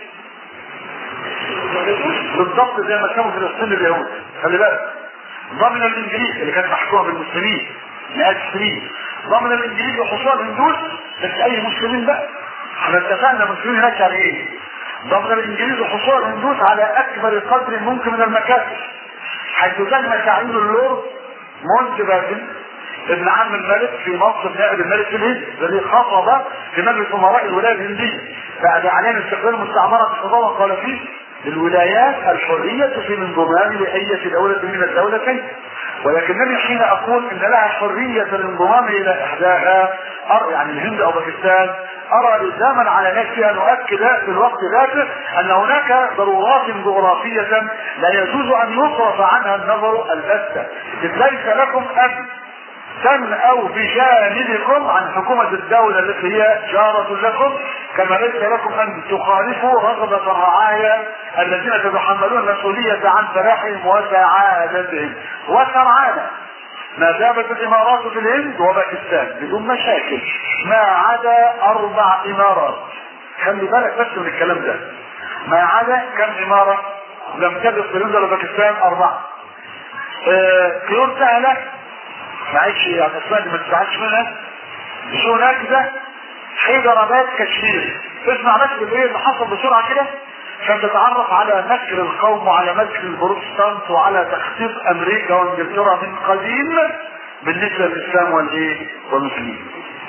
بالضبط زي ما كانوا فلسطين اليهود خلي بالك ضمن الانجليز اللي كانت محكومه بالمسلمين مئات السنين ضمن الانجليز وحصول الهندوس بس اي مسلمين بقى احنا اتفقنا مسلمين هناك يعني ايه؟ ضمن الانجليز وحصول الهندوس على اكبر قدر ممكن من المكاسب حيث تم تعيين اللورد مونت باجن ابن عم الملك في منصب نائب الملك في الهند الذي خطب في مجلس امراء الولايه الهنديه بعد اعلان استقلال المستعمره الحضاره قال فيه للولايات الحريه في الانضمام لاي دوله من الدولتين ولكنني حين اقول ان لها حريه الانضمام الى احداها أرى يعني الهند او باكستان ارى لزاما على نفسي ان اؤكد في الوقت ذاته ان هناك ضرورات جغرافيه لا يجوز ان يصرف عنها النظر البتة اذ ليس لكم ان تنأوا بجانبكم عن حكومة الدولة التي هي جارة لكم كما ليس لكم أن تخالفوا رغبة الرعايا الذين تتحملون المسؤولية عن فلاحهم وسعادتهم وسرعانة ما دامت الامارات في الهند وباكستان بدون مشاكل ما عدا اربع امارات خلي بالك بس من الكلام ده ما عدا كم اماره لم تجد في الهند ولا باكستان اربعه آه كيور سهله معلش يعني اسمها ما تزعلش منها مش هناك ده حيدرابات كشمير اسمع بس بالايه اللي حصل بسرعه كده عشان تتعرف على نكر القوم وعلى مكر البروتستانت وعلى تخطيط امريكا وانجلترا من قديم بالنسبه للاسلام والايه والمسلمين.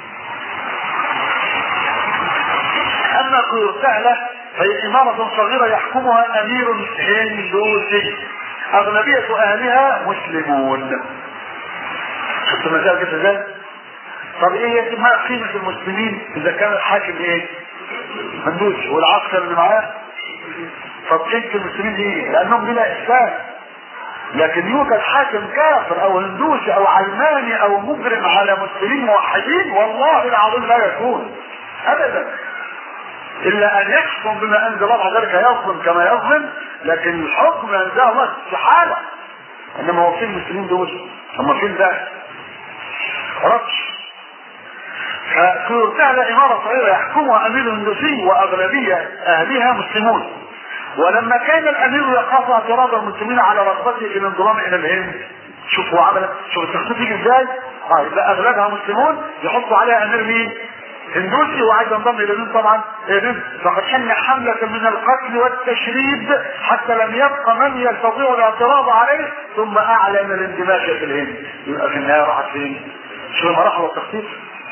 اما كيور سهله فهي اماره صغيره يحكمها امير هندوسي اغلبيه اهلها مسلمون. شفت المسائل كده ازاي؟ طب ايه ما قيمه المسلمين اذا كان الحاكم ايه؟ هندوسي والعسكر اللي معاه طب قيمه المسلمين دي ايه؟ لانهم بلا اسلام لكن يوجد حاكم كافر او هندوسي او علماني او مجرم على مسلمين موحدين والله العظيم لا يكون ابدا الا ان يحكم بما انزل الله ذلك يظلم كما يظلم لكن الحكم انزل الله استحاله انما هو فين المسلمين دول؟ هم فين ده؟ ربش فكيور سهلة إمارة صغيرة يحكمها أمير هندوسي وأغلبية أهلها مسلمون ولما كان الأمير يخاف اعتراض المسلمين على رغبته في الانضمام إلى الهند شوف هو عمل شوف التخطيط يجي ازاي؟ اه يبقى أغلبها مسلمون يحطوا عليها أمير مين؟ هندوسي وعايز ينضم الى الهند طبعا الهند فقد شن حملة من القتل والتشريد حتى لم يبق من يستطيع الاعتراض عليه ثم اعلن الاندماج في الهند يبقى في النهايه راحت فين؟ شو المراحل والتخطيط؟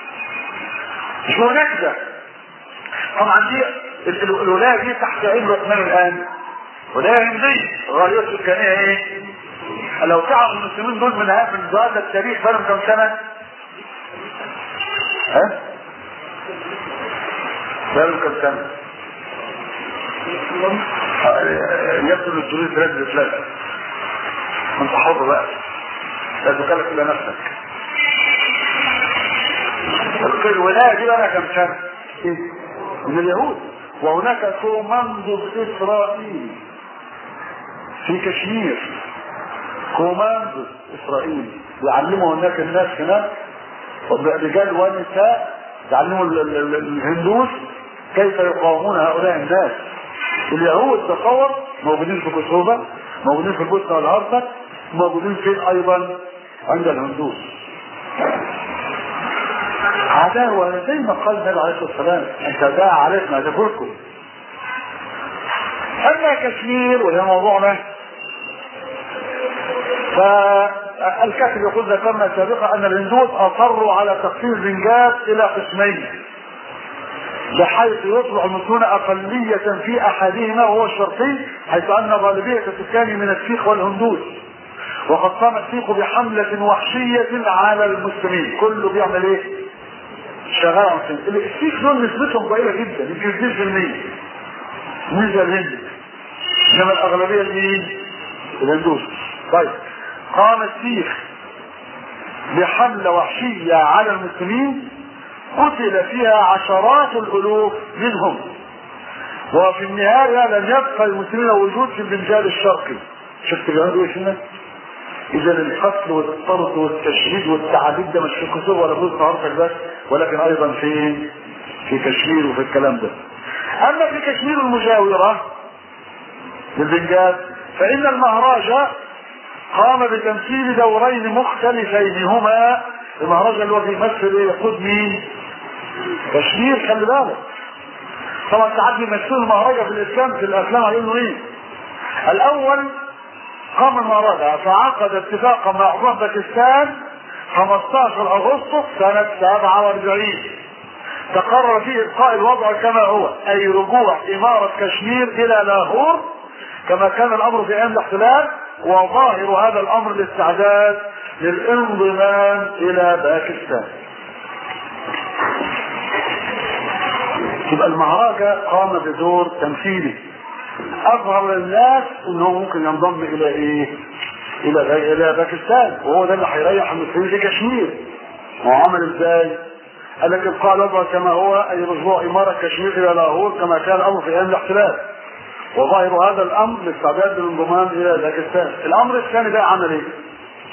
شو نكدة طبعا دي الولاية دي تحت عين العثمان الآن ولاية هندية غالية سكانية ايه؟ لو تعرف المسلمين دول من هذا من هذا التاريخ بقالهم كم سنة؟ ها؟ بقالهم كم سنة؟ يبدو ان الدروس ثلاثة ثلاثة انت حر بقى لا تكلف الا نفسك الولاية دي بقى كم سنة؟ من اليهود وهناك كوماندو اسرائيلي في كشمير كوماندو اسرائيلي يعلموا هناك الناس هناك رجال ونساء يعلموا الهندوس كيف يقاومون هؤلاء الناس اليهود تصور موجودين في كوسوفا موجودين في البوسنه والهرسك موجودين فين ايضا عند الهندوس عداوة زي ما قال النبي عليه الصلاة والسلام أنت داعى عليكم أدفركم أما كشمير وهي موضوعنا فالكاتب يقول ذكرنا سابقا أن الهندوس أصروا على تقسيم البنجاب إلى قسمين بحيث يصبح المسلمون أقلية في أحدهما وهو الشرقي حيث أن غالبية السكان من السيخ والهندوس وقد قام السيخ بحملة وحشية على المسلمين كله بيعمل ايه؟ شغال على المسلمين السيخ دول نسبتهم ضئيلة جدا يمكن 2% نسبة الهند انما الأغلبية مين؟ الهندوس طيب قام السيخ بحملة وحشية على المسلمين قتل فيها عشرات الألوف منهم وفي النهاية لم يبقى المسلمين وجود في البنجال الشرقي شفت بيعملوا ايش هنا؟ اذا القتل والطرد والتشريد والتعذيب ده مش في كسور ولا في هرسك بس ولكن ايضا في في كشمير وفي الكلام ده اما في كشمير المجاوره للبنجال فان المهراجة قام بتمثيل دورين مختلفين هما المهرجان اللي هو بيمثل ايه يقود مين؟ كشمير خلي بالك طبعا ساعات بيمثلوا المهرجة في الاسلام في الافلام هيقولوا ايه؟ الاول قام المهرجة فعقد اتفاقا مع حكومة باكستان 15 اغسطس سنة 47 تقرر فيه ابقاء الوضع كما هو اي رجوع امارة كشمير الى لاهور كما كان الامر في ايام الاحتلال وظاهر هذا الامر الاستعداد للانضمام الى باكستان يبقى المهرجة قام بدور تمثيلي اظهر للناس انه ممكن ينضم الى ايه الى الى باكستان وهو ده اللي هيريح المسلمين في كشمير هو عمل ازاي قال لك ابقاء الوضع كما هو اي رجوع اماره كشمير الى لاهور كما كان الامر في ايام الاحتلال وظاهر هذا الامر الاستعداد للانضمام الى باكستان الامر الثاني بقى عمل ايه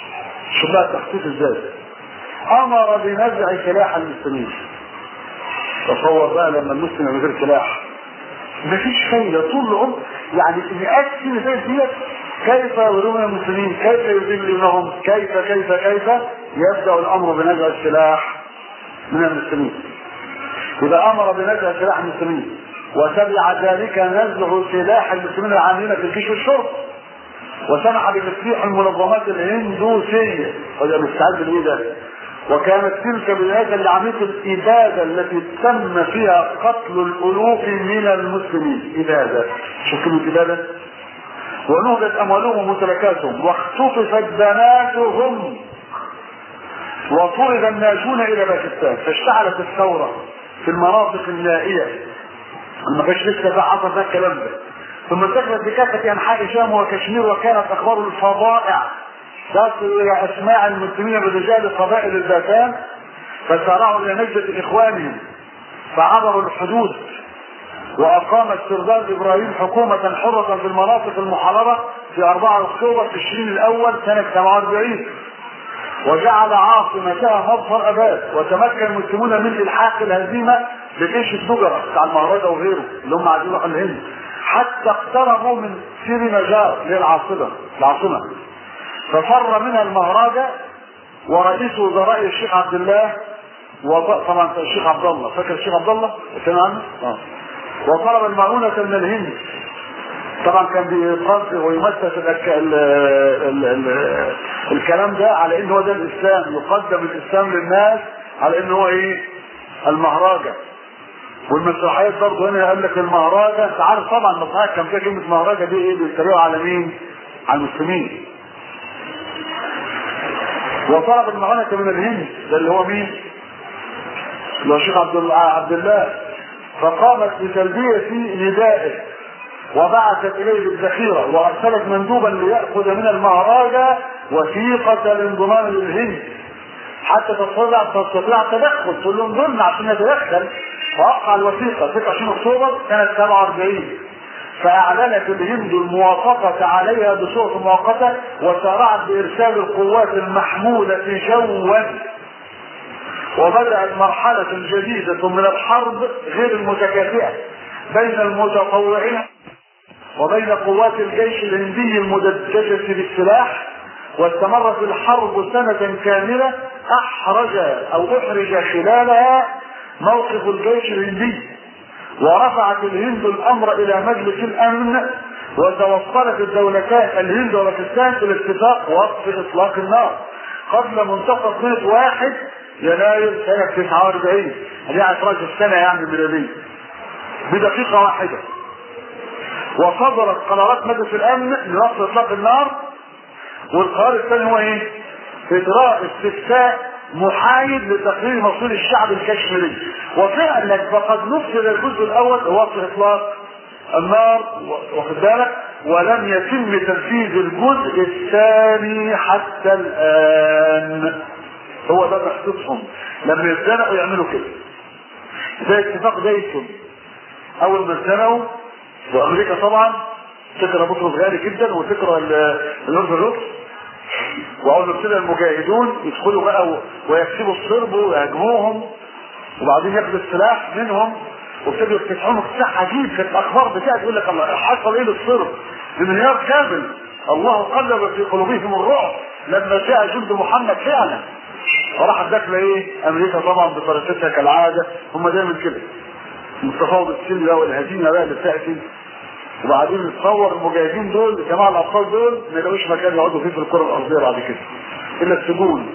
شوف بقى التخطيط ازاي امر بنزع سلاح المسلمين تصور بقى لما المسلم من غير سلاح مفيش فايدة طول العمر يعني مئات سنين زي ديت كيف يضربون المسلمين كيف يذلونهم كيف كيف كيف يبدأ الأمر بنزع السلاح من المسلمين إذا أمر بنزع سلاح المسلمين وتبع ذلك نزع سلاح المسلمين العاملين في الجيش والشرطة وسمح بتسليح المنظمات الهندوسية وده مستعد لإيه ده؟ وكانت تلك بداية لعملية الإبادة التي تم فيها قتل الألوف من المسلمين إبادة شوف كلمة إبادة ونهبت أموالهم وممتلكاتهم واختطفت بناتهم وطرد الناجون إلى باكستان فاشتعلت الثورة في المناطق النائية ما كانش لسه بقى حصل ده الكلام ده ثم انتقلت بكافة أنحاء شام وكشمير وكانت أخبار الفظائع تصل إلى أسماع المسلمين برجال قبائل الباتان فسارعوا إلى نجدة إخوانهم فعبروا الحدود وأقام السردار إبراهيم حكومة حرة في المناطق المحررة في 4 أكتوبر تشرين الأول سنة 47 وجعل عاصمتها مظهر أباد وتمكن المسلمون من إلحاق الهزيمة بجيش الدجرة بتاع المهرجة وغيره اللي هم عايزين يروحوا الهند حتى اقتربوا من سيري نجار اللي هي العاصمة العاصمة ففر منها المهرجة ورئيس وزراء الشيخ عبد الله وطبعا الشيخ عبد الله فاكر الشيخ عبد الله كان عنه؟ اه وطلب المعونة من الهند طبعا كان بيقصد ويمثل الأك... ال... ال... ال... الكلام ده على ان هو ده الاسلام يقدم الاسلام للناس على ان هو ايه المهرجة والمسرحيات برضه هنا قال لك المهرجة انت عارف طبعا المسرحيات كان فيها كلمة مهرجة دي ايه بيتريقوا على مين؟ على المسلمين وطلب المعونة من الهند ده اللي هو مين؟ اللي هو الشيخ عبد الله عبد الله فقامت بتلبية ندائه وبعثت اليه بالذخيره وارسلت مندوبا لياخذ من المهرجة وثيقة الانضمام للهند حتى تستطيع تستطيع التدخل تقول لهم ضمن عشان يتدخل فوقع الوثيقة 26 اكتوبر سنة 47 فاعلنت الهند الموافقة عليها بصورة مؤقتة وسارعت بارسال القوات المحمولة جوا وبدأت مرحلة جديدة من الحرب غير المتكافئة بين المتطوعين وبين قوات الجيش الهندي المدججة بالسلاح واستمرت الحرب سنة كاملة أحرج أو أحرج خلالها موقف الجيش الهندي ورفعت الهند الأمر إلى مجلس الأمن وتوصلت الدولتان الهند وباكستان إلى اتفاق وقف إطلاق النار قبل منتصف سنة واحد يناير سنة 49 اللي هي راس السنة يعني الميلادية بدقيقة واحدة وصدرت قرارات مجلس الأمن لوقف إطلاق النار والقرار الثاني هو إيه؟ إجراء استفتاء محايد لتقرير مصير الشعب الكشميري وفعلا فقد نفذ الجزء الأول وقف إطلاق النار واخد بالك ولم يتم تنفيذ الجزء الثاني حتى الآن هو ده تخطيطهم لما يتزنقوا يعملوا كده زي اتفاق دايتون اول ما اتزنقوا وامريكا طبعا فكره بطرس غالي جدا وفكره الارثوذكس واول ما ابتدى المجاهدون يدخلوا بقى ويكسبوا الصرب ويهاجموهم وبعدين ياخدوا السلاح منهم وابتدوا يفتحوا افتتاح عجيب في الاخبار بتاعت يقول لك الله حصل ايه للصرب بمليار كامل الله قلب في قلوبهم الرعب لما جاء جند محمد فعلا وراح داخله ايه امريكا طبعا بطريقتها كالعاده هم دايما كده التفاوض السلمي بقى والهزيمه بقى اللي بتاتي وبعدين نتصور المجاهدين دول الجماعه الابطال دول ما يلاقوش مكان يقعدوا فيه في الكره الارضيه بعد كده الا السجون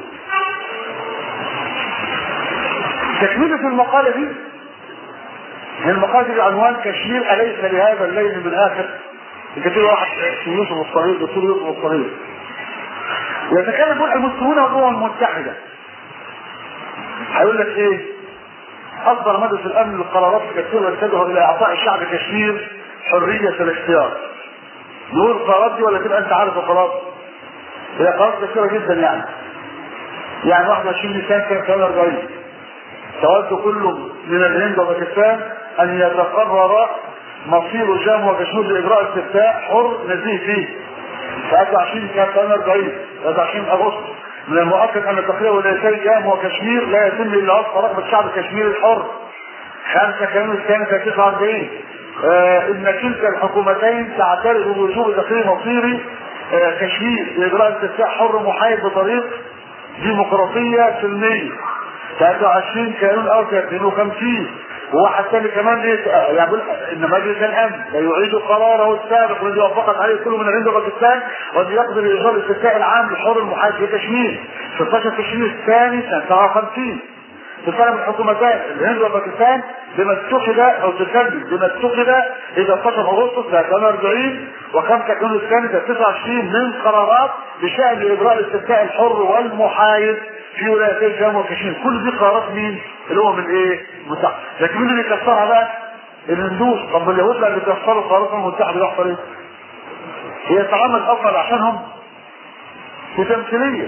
تكمله المقاله دي هي المقاله دي بعنوان كشمير اليس لهذا الليل من اخر كتير واحد اسمه يوسف الصغير دكتور يوسف الصغير يتكلم يقول المسلمون والامم المتحده هيقول لك ايه اصدر مجلس الامن للقرارات كثيره تدعو الى اعطاء الشعب كشمير حريه الاختيار نقول القرارات دي ولا تبقى انت عارف القرارات هي قرارات كثيره جدا يعني يعني 21 نيسان كان 43 تود كل من الهند وباكستان ان يتقرر مصير جام وكشمير لاجراء استفتاء حر نزيه فيه 23 كان 42 23 اغسطس من المؤكد ان تقرير ولايتي جام وكشمير لا يتم الا وفق رغبه الشعب الكشميري الحر خمسة كانون الثاني 49 آه ان كلتا الحكومتين تعترف بوجوب تقرير مصيري آه كشمير لاجراء استفتاء حر محايد بطريق ديمقراطيه سلميه 23 كانون او 52 وواحد ثاني كمان ايه يعني بيقول ان مجلس الامن لا يعيد قراره السابق الذي وافقت عليه كل من الهند وباكستان والذي يقضي باجراء الاستفتاء العام الحر المحايد في كشمير 16 تشرين الثاني سنه 57 تسلم الحكومتان الهند وباكستان بما اتخذ او تسلم بما اتخذ اذا 16 اغسطس سنه 48 وخمسة كانوا الثاني سنه 29 من قرارات بشان اجراء الاستفتاء الحر والمحايد في ولايتي الجامعة وكشمير كل دي قرارات مين؟ الامم الايه؟ المتحده لكن مين اللي كسرها بقى؟ الهندوس طب اليهود اللي كسروا قرارات الامم المتحده يحصل ايه؟ هي اتعمل اصلا عشانهم في تمثيليه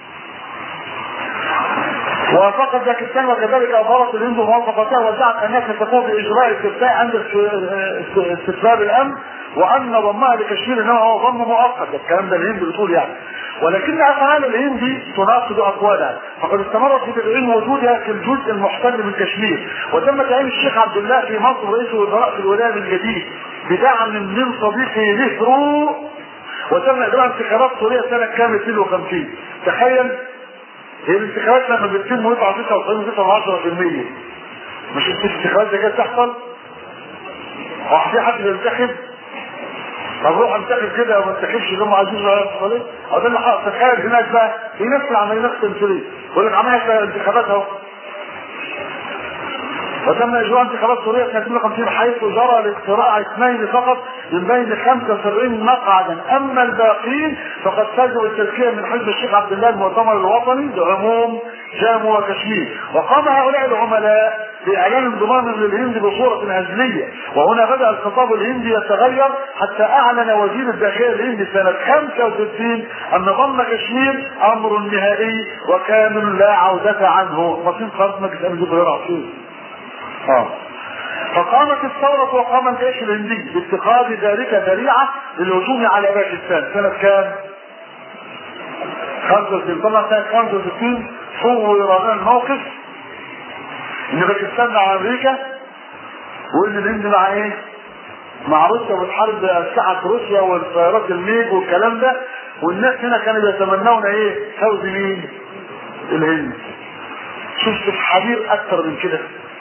وافقت باكستان وكذلك اظهرت الهند موافقتها وادعت انها ستقوم باجراء استفتاء عند استتباب الامن وان ضمها لكشمير انه هو ضم مؤقت الكلام ده الهند بتقول يعني ولكن افعال الهند تناقض اقوالها فقد استمرت في تدعيم وجودها في الجزء المحتل من كشمير وتم تعيين الشيخ عبد الله في مصر رئيس وزراء في الولايه الجديد بدعم من صديقه نهرو وتم اجراء انتخابات سوريه سنه كام 52 تخيل هي الانتخابات لما بتتم ويطلع 99 10% مش الانتخابات دي كانت تحصل؟ هو في حد بينتخب؟ طب روح انتخب كده وما انتخبش اللي هم عايزين يحصل ايه؟ او ده اللي حصل تخيل هناك بقى في نفس العمليه نفس التمثيليه يقول لك عملت انتخابات اهو وتم اجراء انتخابات سوريه سنه 52 حيث جرى الاقتراع اثنين فقط من بين 75 مقعدا اما الباقين فقد فازوا بالتزكيه من حزب الشيخ عبد الله المؤتمر الوطني لعموم جامو وكشمير وقام هؤلاء العملاء باعلان انضمام للهند بصوره هزليه وهنا بدا الخطاب الهندي يتغير حتى اعلن وزير الداخليه الهندي سنه 65 ان ضم كشمير امر نهائي وكامل لا عوده عنه مصير قرارات مجلس الامن الجزائري اه فقامت الثورة وقام الجيش الهندي باتخاذ ذلك ذريعة للهجوم على باكستان سنة كام؟ 65 طبعا سنة 65 صور لنا الموقف ان باكستان مع امريكا وان الهند مع ايه؟ مع روسيا وبتحارب اسلحة روسيا والطيارات الميج والكلام ده والناس هنا كانوا يتمنون ايه؟ فوز مين؟ الهند شفت الحبيب اكتر من كده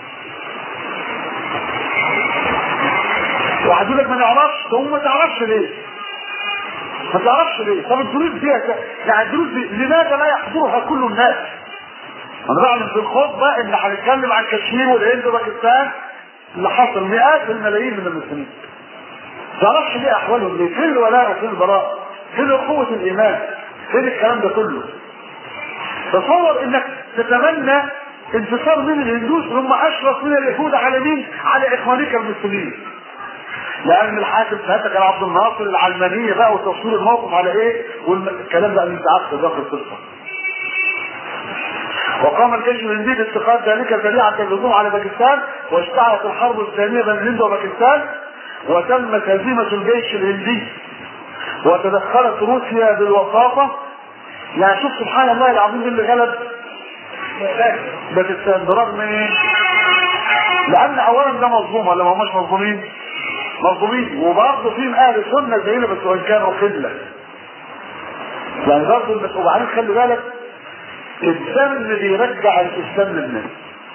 واحد يقول لك ما نعرفش طب ما تعرفش ليه؟ ما تعرفش ليه؟ طب الدروس دي يعني الدروس دي لماذا لا يحضرها كل الناس؟ انا بعلم في الخطبه ان هنتكلم عن كشمير والهند وباكستان اللي حصل مئات الملايين من المسلمين. ما تعرفش ليه احوالهم ليه؟ فين الولاء وفين البراء؟ فين قوه الايمان؟ فين الكلام ده كله؟ تصور انك تتمنى انتصار من الهندوس اللي هم اشرف من اليهود على مين؟ على اخوانك المسلمين. لان الحاكم ساعتها كان عبد الناصر العلمانيه بقى وتصوير الموقف على ايه والكلام بقى اللي انت عارفه داخل القصه وقام الجيش الهندي باتخاذ ذلك ذريعه الهجوم على باكستان واشتعلت الحرب الثانيه بين الهند وباكستان وتمت هزيمه الجيش الهندي وتدخلت روسيا بالوساطه يعني شوف سبحان الله العظيم اللي غلب باكستان برغم ايه؟ لان اولا ده مظلوم ولا ما هماش مظلومين؟ مظلومين وبرضه فيهم اهل سنه زينا بس وان كانوا قله يعني برضه وبعدين خلي بالك الدم بيرجع الاسلام للناس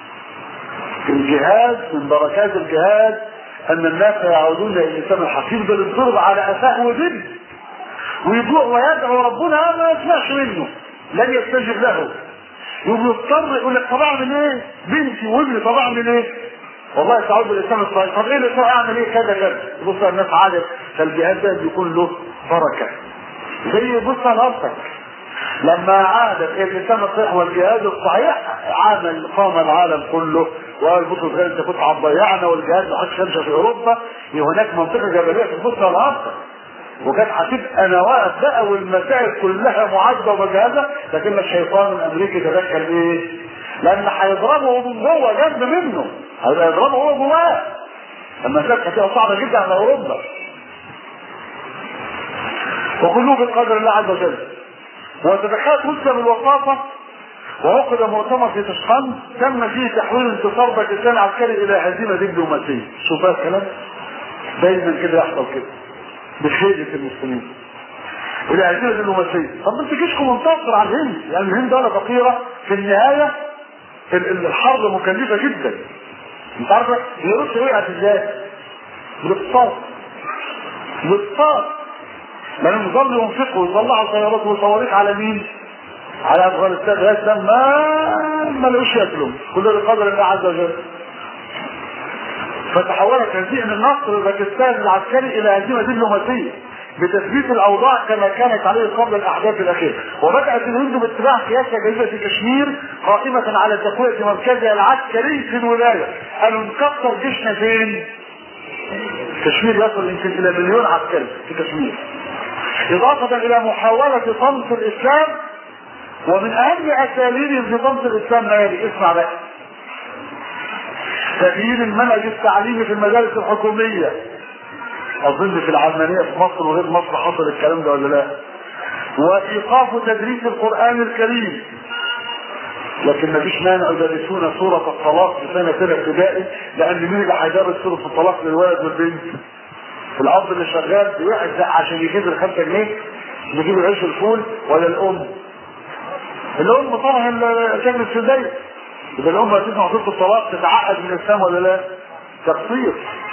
الجهاد من بركات الجهاد ان الناس يعودون الى الاسلام الحقيقي بل الضرب على افاه ودب ويجوع ويدعو ربنا ما يسمعش منه لن يستجب له يقوم يضطر يقول لك طب اعمل ايه؟ بنتي وابني طب اعمل ايه؟ والله تعود بالاسلام الصحيح طب ايه اللي اعمل ايه كذا كذا بص الناس عادت فالجهاد ده بيكون له بركه زي بص على نفسك لما عادت الاسلام الصحيح والجهاد الصحيح عمل قام العالم كله وقال بص غير انت كنت هتضيعنا والجهاد ما حدش يمشي في اوروبا هناك منطقه جبليه في البصره على نفسك وكانت هتبقى نواقف بقى والمسائل كلها معده ومجهزه لكن الشيطان الامريكي تدخل ايه؟ لان هيضربه من جوه جنب منه هيبقى يضربه هو جواه المسائل هتبقى صعبه جدا على اوروبا وكله بقدر الله عز وجل وتدخلت روسيا بالوساطة وعقد مؤتمر في تشقند تم فيه تحويل انتصار باكستان عسكري الى هزيمه دبلوماسيه شوف بقى الكلام دايما كده يحصل كده بخيرة المسلمين الى هزيمه دبلوماسيه طب ما تجيشكم منتصر على الهند يعني الهند دوله فقيره في النهايه ال- ال- الحرب مكلفه جدا انت عارفه هي روسيا وقعت ازاي؟ بالاقتصاد بالاقتصاد لانهم ظلوا ينفقوا ويطلعوا طيارات وصواريخ على مين؟ على افغانستان لغايه ما ما لقوش ياكلوا كل ده بقدر الله عز وجل فتحولت هذه من نصر باكستان العسكري الى هزيمه دبلوماسيه بتثبيت الاوضاع كما كانت عليه قبل الاحداث الاخيره وبدات الهند باتباع سياسه جديده في كشمير قائمه على تقويه مركزها العسكري في الولايه قالوا نكسر جيشنا فين؟ كشمير يصل يمكن الى مليون عسكري في كشمير اضافه الى محاوله طمس الاسلام ومن اهم اساليبهم في طمس الاسلام ما يلي اسمع بقى تغيير المنهج التعليمي في المدارس الحكوميه اظن في العلمانيه في مصر وغير مصر حصل الكلام ده ولا لا وايقاف تدريس القران الكريم لكن مفيش مانع يدرسون سورة الطلاق في سنة ثانية ابتدائي لأن مين اللي هيدرس سورة الطلاق للولد والبنت؟ الأب اللي شغال بيحزق عشان يجيب الخمسة جنيه يجيب العيش الفول ولا الأم؟ الأم طبعا شكل السوداء إذا الأم هتسمع سورة الطلاق تتعقد من الإسلام ولا لا؟ تقصير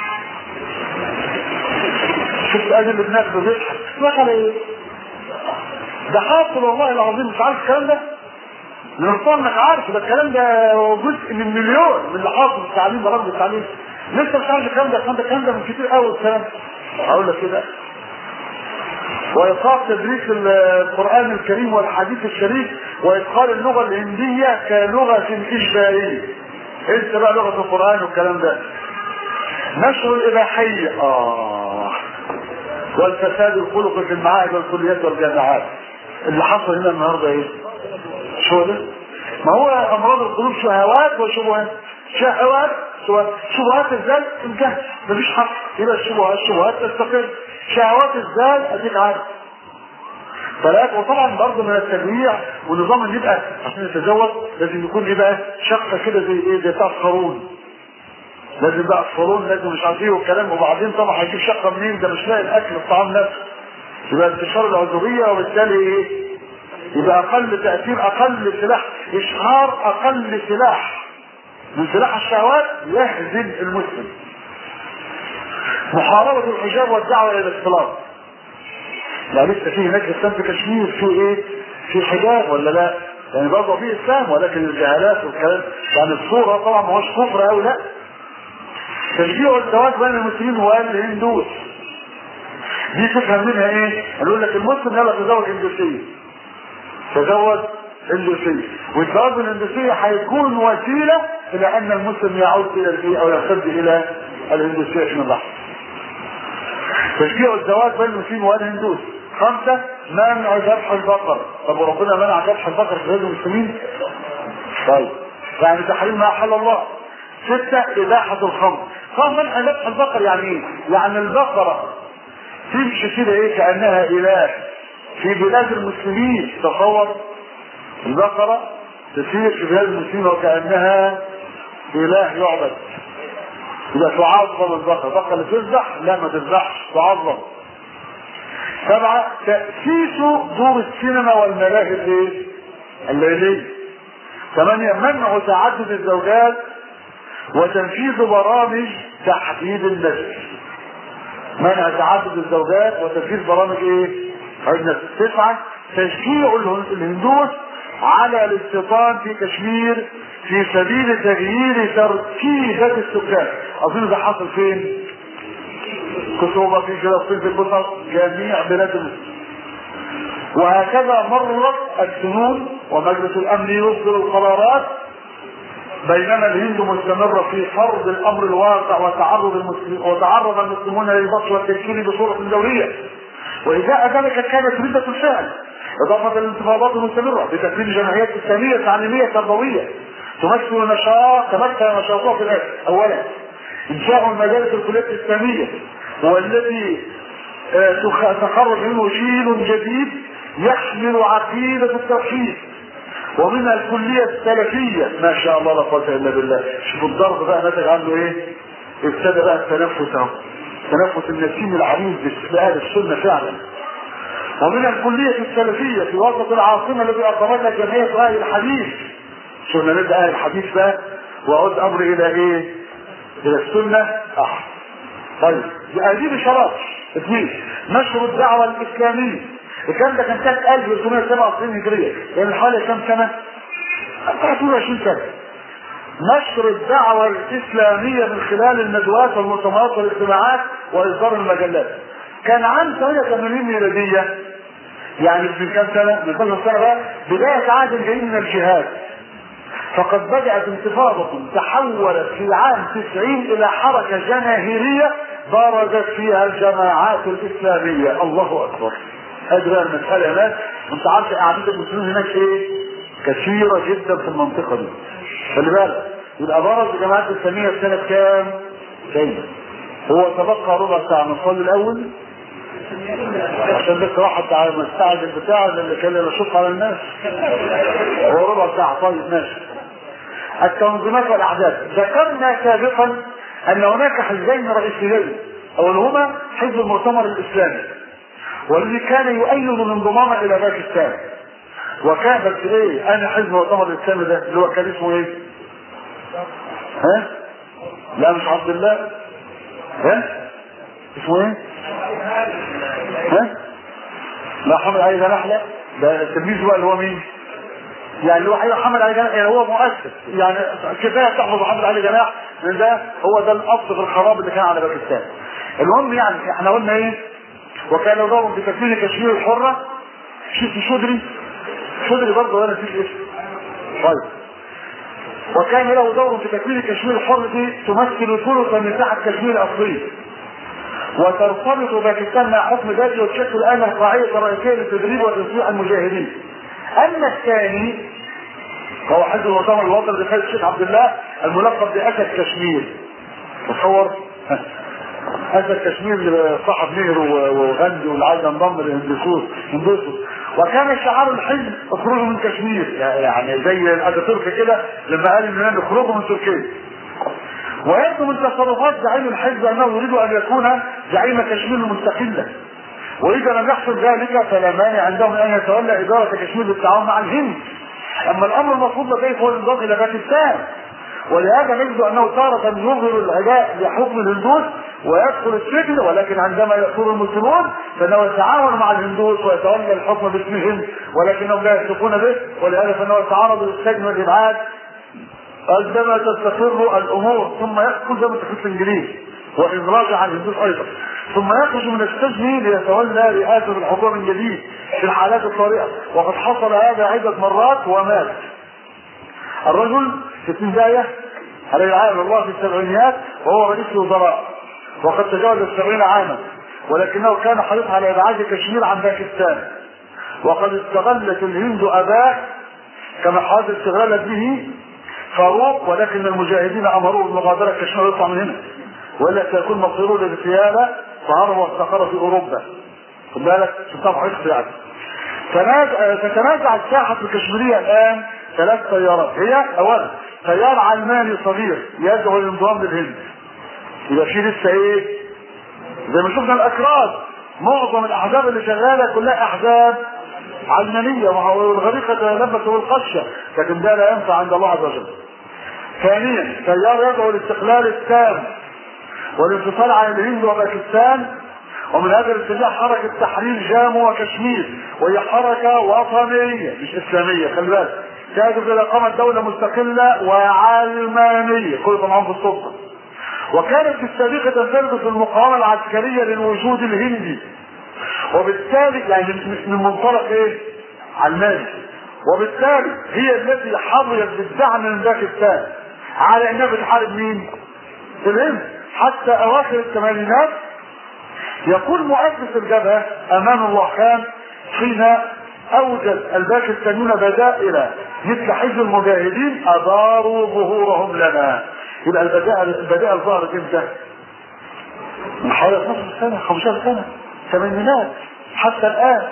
شفت ادي اللي بناخده بيضحك بيضحك ايه؟ ده حاصل والله العظيم مش عارف الكلام ده؟ نرفع انك عارف ده الكلام ده جزء من مليون من اللي حاصل في التعليم برامج التعليم لسه مش عارف الكلام ده الكلام ده الكلام ده من كتير قوي الكلام هقول لك كده وإيقاف تدريس القرآن الكريم والحديث الشريف وإدخال اللغة الهندية كلغة إجبارية. انت بقى لغة القرآن والكلام ده. نشر الإباحية آه والفساد الخلقي في المعاهد والكليات والجامعات. اللي حصل هنا النهارده ايه؟ شو ده؟ ما هو امراض القلوب شهوات وشبهات شهوات شبهات شبهات ازاي؟ الجهل مفيش حق يبقى الشبهات الشبهات تستقر شهوات ازاي؟ اديك عارف ثلاث وطبعا برضه من التجويع ونظام ان يبقى عشان يتزوج لازم يكون ايه بقى شقه كده زي ايه زي بتاع القارون لازم بقى القارون لازم مش عارف ايه والكلام وبعدين طبعا هيجيب شقه منين ده مش لاقي الاكل الطعام نفسه يبقى انتشار العذريه وبالتالي ايه يبقى اقل تاثير اقل سلاح اشهار اقل سلاح من سلاح الشهوات يهزم المسلم محاربة الحجاب والدعوة إلى الاختلاط. لا لسه في هناك إسلام في كشمير في إيه؟ في حجاب ولا لا؟ يعني برضه في إسلام ولكن الجهالات والكلام يعني الصورة طبعا ما هوش كفر أو لا. تشجيع الزواج بين المسلمين والهندوس. دي تفهم منها إيه؟ يقول لك المسلم يلا تزوج هندوسية. تزوج هندوسية والزواج بالهندوسية هيكون وسيلة إلى أن المسلم يعود إلى الإيه أو يرتد إلى الهندوسية فيما بعد. تشجيع الزواج بين المسلمين والهندوس. خمسة منع ذبح البقر. طب وربنا منع ذبح البقر في بلاد المسلمين؟ طيب يعني تحريم ما أحل الله. ستة إباحة الخمر. طب منع ذبح البقر يعني إيه؟ يعني البقرة تمشي كده إيه كأنها إله في بلاد المسلمين تصور البقرة تسير في بلاد المسلمين وكأنها إله يعبد إذا تعظم البقرة البقرة اللي تذبح لا ما تذبحش تعظم سبعة تأسيس دور السينما والملاهي الايه؟ الليلية ثمانية منع تعدد الزوجات وتنفيذ برامج تحديد النسل منع تعدد الزوجات وتنفيذ برامج ايه؟ عندنا تسعة تشجيع الهندوس على الاستيطان في كشمير في سبيل تغيير تركيبة السكان أظن ده حصل فين؟ كتوبة في فلسطين في البصر جميع بلاد المسلمين وهكذا مرت السنون ومجلس الأمن يصدر القرارات بينما الهند مستمرة في فرض الأمر الواقع وتعرض المسلمين وتعرض المسلمون للبطش والتشكيل بصورة دورية وإزاء ذلك كانت ردة الفعل إضافة للانتفاضات المستمرة بتكوين جمعيات إسلامية تعليمية تربوية تمثل نشاط تمثل نشاطها في الآن أولا إنشاء المدارس الكليات الإسلامية والتي تخرج منه جيل جديد يحمل عقيدة التوحيد ومنها الكلية السلفية ما شاء الله لا قوة إلا بالله شوف الضرب بقى نتج عنه إيه ابتدى بقى التنفس أهو تنفس النسيم العريض بأهل السنة فعلا ومن الكلية السلفية في وسط العاصمة التي أقامتها جمعية أهل الحديث شفنا نبدأ أهل الحديث بقى وأعود أمر إلى إيه؟ إلى السنة أحد طيب هذه بشرط اثنين نشر الدعوة الإسلامية الكلام ده كان سنة 1397 هجرية يعني حوالي كام سنة؟ 23 سنة نشر الدعوة الإسلامية من خلال الندوات والمؤتمرات والاجتماعات وإصدار المجلات كان عام 88 ميلادية يعني من كام سنة؟ من 12 سنة بقى بداية عهد جاي من الجهاد فقد بدأت انتفاضة تحولت في عام 90 إلى حركة جماهيرية برزت فيها الجماعات الإسلامية الله أكبر أدرى المسألة هناك أنت عارف أعداد المسلمين هناك إيه؟ كثيرة جدا في المنطقة دي خلي بالك يبقى برز الجماعات الإسلامية في سنة كام؟ كام؟ هو تبقى ربع ساعة نصلي الأول عشان بس واحد مستعجل بتاع اللي كان يشق على الناس هو ربع ساعة طيب ماشي التنظيمات والاعداد ذكرنا سابقا ان هناك حزبين رئيسيين اولهما حزب المؤتمر الاسلامي والذي كان يؤيد الانضمام الى باكستان وكان بس ايه انا حزب المؤتمر الاسلامي ده اللي هو كان اسمه ايه؟ ها؟ لا مش عبد الله ها؟ اسمه ايه؟ ها؟ لا حمد علي جناح لا ده التلميذ بقى اللي هو مين؟ يعني اللي هو حي محمد علي جناح يعني هو مؤسس يعني كفايه تحفظ محمد علي جناح لان ده هو ده الاصل في الخراب اللي كان على باكستان. المهم يعني احنا قلنا ايه؟ وكان دورهم في تكوين كشمير الحره شوف شدري شدري برضه انا نسيت اسمه. طيب وكان له دور في تكوين كشمير الحر دي تمثل ثلث مساحه كشمير الاصليه. وترتبط باكستان مع حكم ذاتي وتشكل الان القاعده الرئيسيه لتدريب وتصنيع المجاهدين. اما الثاني هو حزب المؤتمر الوطني بخالد الشيخ عبد الله الملقب باسد كشمير تصور اسد كشمير اللي صاحب نهر وغندي واللي عايز ينضم للهندسوس هندسوس وكان شعار الحزب اخرجوا من كشمير يعني زي الاتاتورك كده لما قال ان اخرجوا من تركيا ويبدو من تصرفات زعيم الحزب انه يريد ان يكون زعيم كشمير المستقله واذا لم يحصل ذلك فلا مانع عندهم ان يتولى اداره كشمير بالتعاون مع الهند اما الامر المفروض لديه هو الانضمام الى باكستان ولهذا نجد انه تارة يظهر العداء لحكم الهندوس ويدخل السجن ولكن عندما يأخذ المسلمون فانه يتعاون مع الهندوس ويتولى الحكم باسمهم ولكنهم لا يثقون به ولهذا فانه يتعرض للسجن والابعاد عندما تستقر الامور ثم يدخل زي ما في الانجليز وان راجع الهندوس ايضا ثم يخرج من السجن ليتولى رئاسة الحكومة من جديد في الحالات الطارئة وقد حصل هذا عدة مرات ومات الرجل في البداية عليه لعنة الله في السبعينيات وهو رئيس الوزراء وقد تجاوز السبعين عاما ولكنه كان حريصا على ابعاد كشمير عن باكستان وقد استغلت الهند اباه كما حدث استغلالت به فاروق ولكن المجاهدين امروه بمغادره كشمير ويطلع من هنا والا سيكون مصيره للاغتيال فهرب واستقر في اوروبا خد بالك شفتها حريص يعني تتنازع الساحه الكشميريه الان ثلاث تيارات هي اولا تيار علماني صغير يدعو للانضمام للهند يبقى في لسه ايه زي ما شفنا الاكراد معظم الاحزاب اللي شغاله كلها احزاب علمانيه والغريقه تلبس بالقشه لكن ده لا ينفع عند الله عز وجل ثانيا تيار يدعو للاستقلال التام والانفصال عن الهند وباكستان ومن هذا الاتجاه حركة تحرير جامو وكشمير وهي حركة وطنية مش إسلامية خلي بالك تهدف إلى إقامة دولة مستقلة وعلمانية كل طبعا في السلطة وكانت في السابقة تنفرد في المقاومة العسكرية للوجود الهندي وبالتالي يعني من منطلق ايه؟ علماني وبالتالي هي التي حظيت بالدعم من باكستان على انها بتحارب مين؟ الهند حتى اواخر الثمانينات يقول مؤسس الجبهه امان الله خان حين اوجد الباكستانيون بدائل مثل حزب المجاهدين اداروا ظهورهم لنا يبقى البدائل البدائل ظهرت امتى؟ من حوالي 12 سنه 15 سنه ثمانينات حتى الان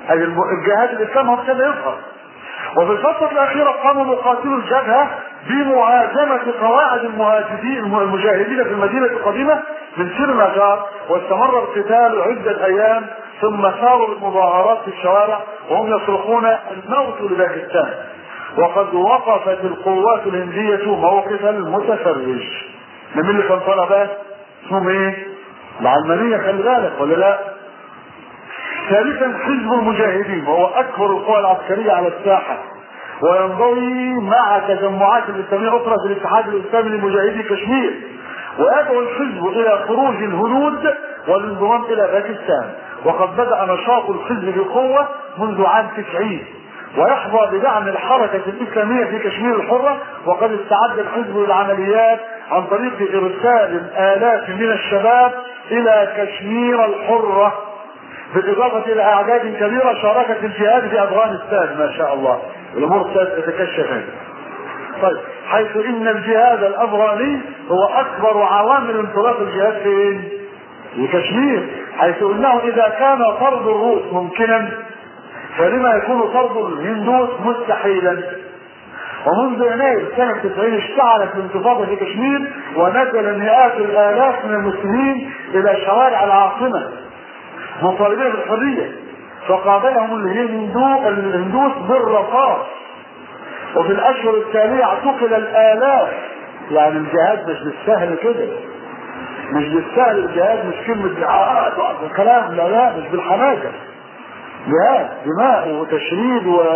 أي الم- الجهاد الإسلام هو ابتدى يظهر وفي الفترة الأخيرة قاموا مقاتلو الجبهة بمهاجمة قواعد المهاجدين المجاهدين في المدينة القديمة من سير النجار واستمر القتال عدة أيام ثم صاروا المظاهرات في الشوارع وهم يصرخون الموت لباكستان وقد وقفت القوات الهندية موقف المتفرج من مين اللي كان طالع بقى؟ اسمهم ايه؟ العلمانية خلي بالك ولا لا؟ ثالثا حزب المجاهدين وهو اكبر القوى العسكريه على الساحه وينضوي مع تجمعات الاسلاميه اخرى في الاتحاد الاسلامي لمجاهدي كشمير ويدعو الحزب الى خروج الهنود والانضمام الى باكستان وقد بدا نشاط الحزب بقوه منذ عام 90 ويحظى بدعم الحركة الإسلامية في كشمير الحرة وقد استعد الحزب للعمليات عن طريق إرسال آلاف من الشباب إلى كشمير الحرة بالإضافة إلى أعداد كبيرة شاركت في الجهاد في أفغانستان ما شاء الله الأمور تتكشف هنا. طيب حيث إن الجهاد الأفغاني هو أكبر عوامل انطلاق الجهاد فين؟ في كشمير حيث إنه إذا كان طرد الروس ممكنا فلما يكون طرد الهندوس مستحيلا ومنذ يناير سنة 90 اشتعلت الانتفاضة في كشمير ونزل مئات الآلاف من المسلمين إلى شوارع العاصمة مطالبين بالحرية فقابلهم الهندو الهندوس بالرصاص وفي الأشهر التالية اعتقل الآلاف يعني الجهاد مش بالسهل كده مش بالسهل الجهاد مش كلمة دعاء كلام لا لا مش بالحماجة جهاد دماء وتشريد و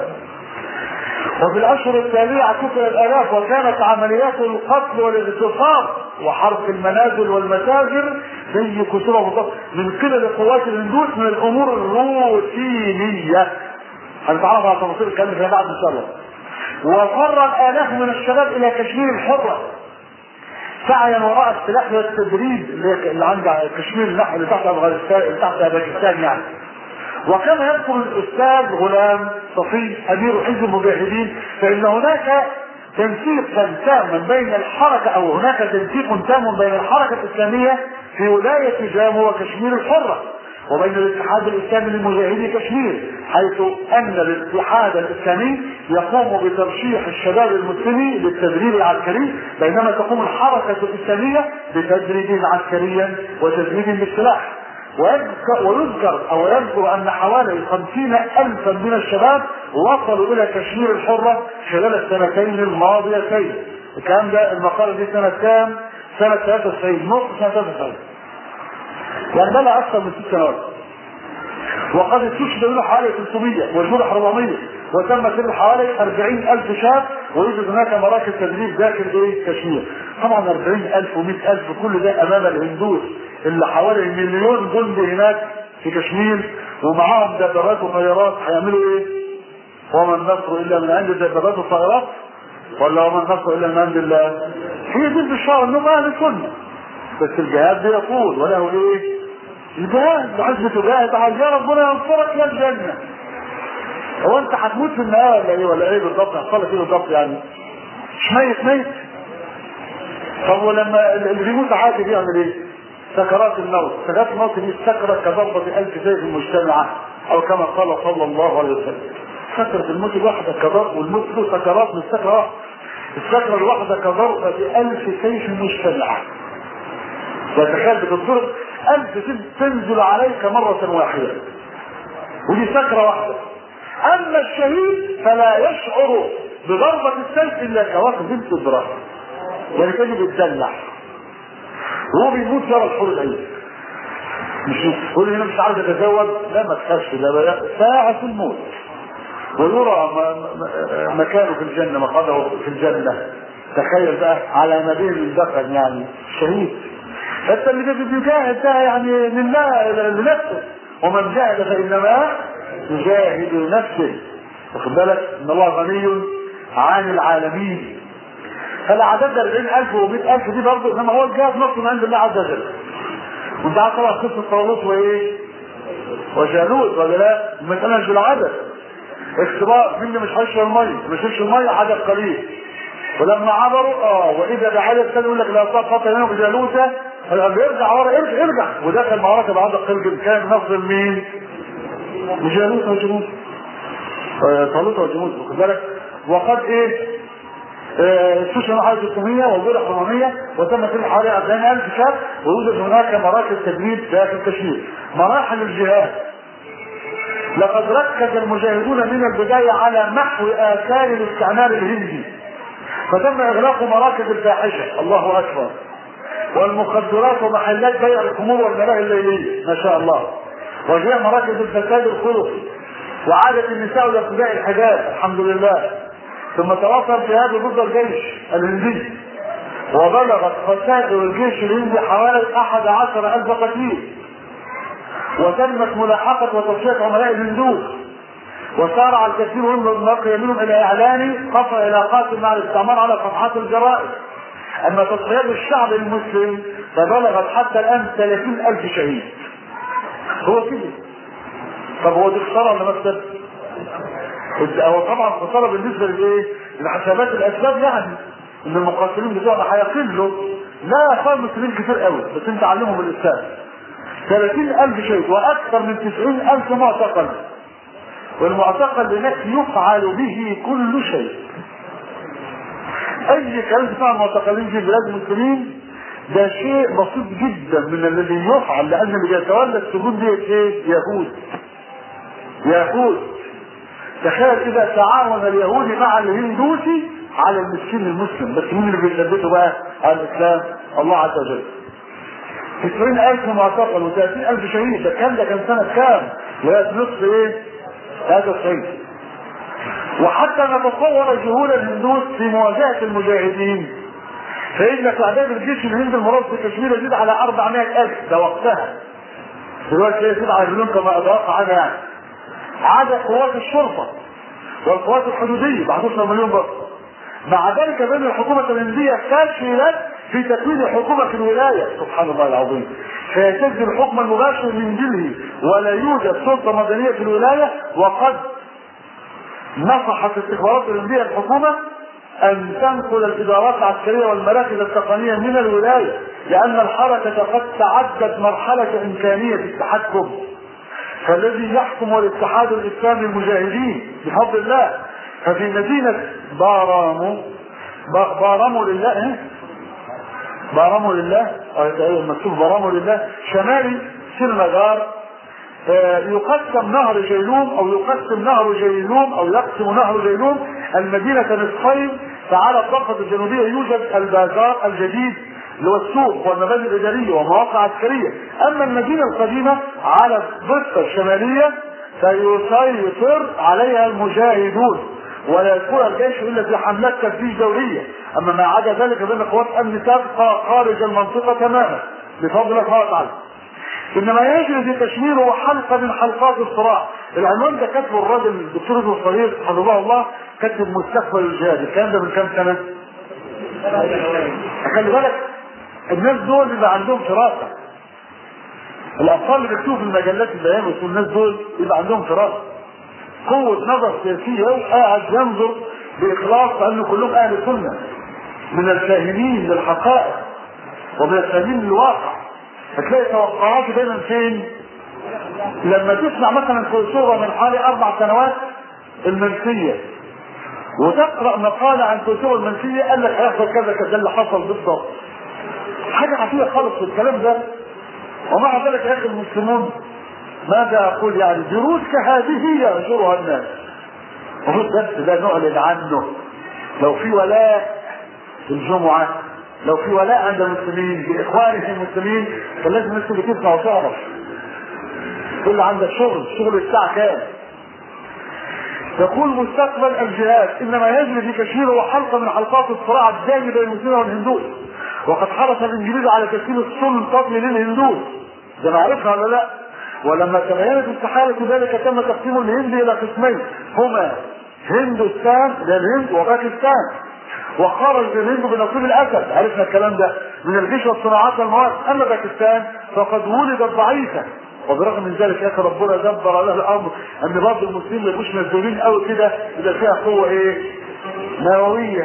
وفي الاشهر التاليه اعتقل الالاف وكانت عمليات القتل والاغتصاب وحرق المنازل والمتاجر زي كسوره بالضبط من قبل قوات الهندوس من الامور الروتينيه هنتعرف على تفاصيل الكلام فيها بعد ان شاء الله وفر الالاف من الشباب الى كشمير الحره سعيا وراء السلاح والتدريب اللي اللي عند كشمير النحو اللي تحت افغانستان اللي تحت باكستان يعني وكما يذكر الاستاذ غلام صفي امير حزب المجاهدين فان هناك تنسيقا تاما بين الحركه او هناك تنسيق تام بين الحركه الاسلاميه في ولايه جامو وكشمير الحره وبين الاتحاد الاسلامي لمجاهدي كشمير حيث ان الاتحاد الاسلامي يقوم بترشيح الشباب المسلمي للتدريب العسكري بينما تقوم الحركه الاسلاميه بتدريب عسكريا وتدريب بالسلاح ويذكر, ويذكر او يذكر ان حوالي خمسين الفا من الشباب وصلوا الى كشمير الحرة خلال السنتين الماضيتين الكلام ده المقالة دي سنة كام؟ سنة 93 نص سنة 93 يعني بقى اكثر من ست سنوات وقد استشهد منه حوالي 300 والجرح 400 وتم سر حوالي 40 ألف شاب ويوجد هناك مراكز تدريب داخل ايه كشمير طبعا 40 ألف و100 ألف كل ده أمام الهندوس اللي حوالي مليون جندي هناك في كشمير ومعاهم دبابات وطيارات هيعملوا ايه؟ وما النصر الا من عند الدبابات والطيارات ولا وما النصر الا من عند الله؟ هي دي البشاره انهم اهل السنه بس الجهاد بيقول وله ايه؟ الجهاد عايز تجاهد عايز يا ربنا ينصرك يا الجنه هو انت هتموت في النهايه ولا ايه ولا ايه بالضبط هيحصل لك ايه بالضبط يعني؟ مش ميت ميت طب ولما اللي بيموت عادي بيعمل ايه؟ سكرات الموت سكرات الموت دي السكرة كضربة ألف سيف مجتمعة أو كما قال صلى الله عليه وسلم سكرة الموت الواحدة كضرب والموت له سكرات من سكرة واحدة السكرة الواحدة كضربة ألف سيف مجتمعة وتخيل بتضرب ألف سيف تنزل عليك مرة واحدة ودي سكرة واحدة أما الشهيد فلا يشعر بضربة السيف إلا كواكب بتضرب يعني كان بيتدلع وهو بيموت يرى الحور العين مش يقول هنا مش عايز اتزوج لا ما تخافش ده ساعة الموت ويرى مكانه في الجنة مقعده في الجنة تخيل بقى على نبيل الدخل يعني شهيد فانت اللي بيجاهد ده يعني لله لنفسه ومن جاهد فانما يجاهد نفسه واخد بالك ان الله غني عن العالمين فالاعداد 40000 و100000 دي برضه انما هو الجهاد نص من عند الله عز وجل وانت عارف طبعا قصه طاووس وايه؟ وجالوت ولا لا؟ المساله مش بالعدد اختبار مين اللي مش هيشرب الميه؟ مش هيشرب الميه عدد قليل ولما عبروا اه واذا بعدد كان يقول لك لا طاقه لنا بجالوت بيرجع ورا ارجع ارجع ودخل معركه بعدد قليل كان نصر مين؟ وجالوت وجنود طالوت وجنود واخد بالك وقد ايه استشهد حوالي 600 وجرح 800 وتم في حوالي 40000 شاب ويوجد هناك مراكز تدريب داخل التشريع مراحل الجهاد لقد ركز المجاهدون من البداية على محو آثار الاستعمار الهندي فتم إغلاق مراكز الفاحشة الله أكبر والمخدرات ومحلات بيع الخمور والملاهي الليلية ما شاء الله وجاء مراكز الفساد الخلقي وعادت النساء إلى ابتداء الحجاب الحمد لله ثم توفر جهاد ضد الجيش الهندي وبلغت خسائر الجيش الهندي حوالي أحد عشر ألف قتيل وتمت ملاحقة وتصفية عملاء الهندوس وسارع الكثير من بقي منهم إلى إعلان قطع علاقات مع الاستعمار على صفحات الجرائد أما تصفيات الشعب المسلم فبلغت حتى الآن 30 ألف شهيد هو كده طب هو دي خسارة ولا مكسب؟ هو طبعا خسارة بالنسبة لإيه؟ لحسابات الأسباب يعني إن المقاتلين بتوعنا هيقلوا لا يا اخوان المسلمين كتير قوي بس انت علمهم الإسلام 30 ألف شهيد وأكثر من 90 ألف معتقل والمعتقل هناك يفعل به كل شيء أي كلام بتاع المعتقلين في بلاد المسلمين ده شيء بسيط جدا من الذي يفعل لأن اللي بيتولى السجون ديت إيه؟ يهود يهود تخيل إذا تعاون اليهودي مع الهندوسي على المسكين المسلم بس مين اللي بيثبته بقى على الإسلام الله عز وجل 90 ألف معتقل و30 ألف شهيد ده كان ده كان سنة كام؟ لغاية نصف إيه؟ هذا الصيف وحتى نتصور جهود الهندوس في مواجهة المجاهدين فإن تعداد الجيش الهندي المراد في كشمير يزيد على 400 ألف ده وقتها دلوقتي يزيد على مليون كما أتوقع أنا يعني عدد قوات الشرطة والقوات الحدودية ب 11 مليون برضه مع ذلك بين الحكومة الهندية فشلت في تكوين حكومة في الولاية سبحان الله العظيم فيتجد الحكم المباشر من دلهي ولا يوجد سلطة مدنية في الولاية وقد نصحت استخبارات الهندية الحكومة أن تنقل الإدارات العسكرية والمراكز التقنية من الولاية لأن الحركة قد تعدت مرحلة إمكانية التحكم فالذي يحكم هو الاتحاد الإسلامي المجاهدين بفضل الله ففي مدينة بارامو بارامو لله بارامو لله ايوه مكتوب بارامو لله شمالي سلمجار يقسم نهر جيلوم او يقسم نهر جيلوم او يقسم نهر جيلوم المدينة نصفين فعلى الضفة الجنوبية يوجد البازار الجديد اللي هو السوق والمباني الإدارية ومواقع عسكرية أما المدينة القديمة على الضفة الشمالية سيسيطر عليها المجاهدون ولا يكون الجيش الا في حملات تفتيش دوريه اما ما عدا ذلك فان قوات امن تبقى خارج المنطقه تماما بفضل الله تعالى انما يجري في كشمير هو حلقه من حلقات الصراع العنوان ده كتبه الراجل الدكتور ابن الصغير حفظه الله كتب مستقبل الجهاد الكلام ده من كام سنه؟ خلي بالك الناس دول بيبقى عندهم فراسه الاطفال اللي بيكتبوا في المجلات البيان ويقولوا الناس دول يبقى عندهم فراسه قوة نظر سياسية وقاعد ينظر بإخلاص لأنه كلهم أهل سنة من الفاهمين للحقائق ومن الفاهمين للواقع هتلاقي توقعاته دايما فين؟ لما تسمع مثلا كوسوفا من حوالي أربع سنوات المنسية وتقرأ مقالة عن كوسوفا المنسية قال لك هيحصل كذا كذا اللي حصل بالضبط حاجة عادية خالص في الكلام ده ومع ذلك يا أخي المسلمون ماذا اقول يعني دروس كهذه يهجرها الناس المفروض بس ده نعلن عنه لو في ولاء في الجمعة لو في ولاء عند المسلمين بإخوانه المسلمين كان لازم الناس اللي تسمع وتعرف كل عندك شغل شغل الساعة كام يقول مستقبل الجهاد انما يجري في كشمير هو حلقه من حلقات الصراع الدائم بين المسلمين والهندوس وقد حرص الانجليز على تسليم السلطه للهندوس ده نعرفها ولا لا؟ ولما تبينت استحالة ذلك تم تقسيم الهند إلى قسمين هما هندوستان إلى الهند وباكستان وخرج الهند بنصيب الأسد عرفنا الكلام ده من الجيش والصناعات والمواد أما باكستان فقد ولدت ضعيفة وبرغم من ذلك يا اخي ربنا دبر له الامر ان بعض المسلمين ما يبقوش مزدولين قوي كده اذا فيها قوه ايه؟ نوويه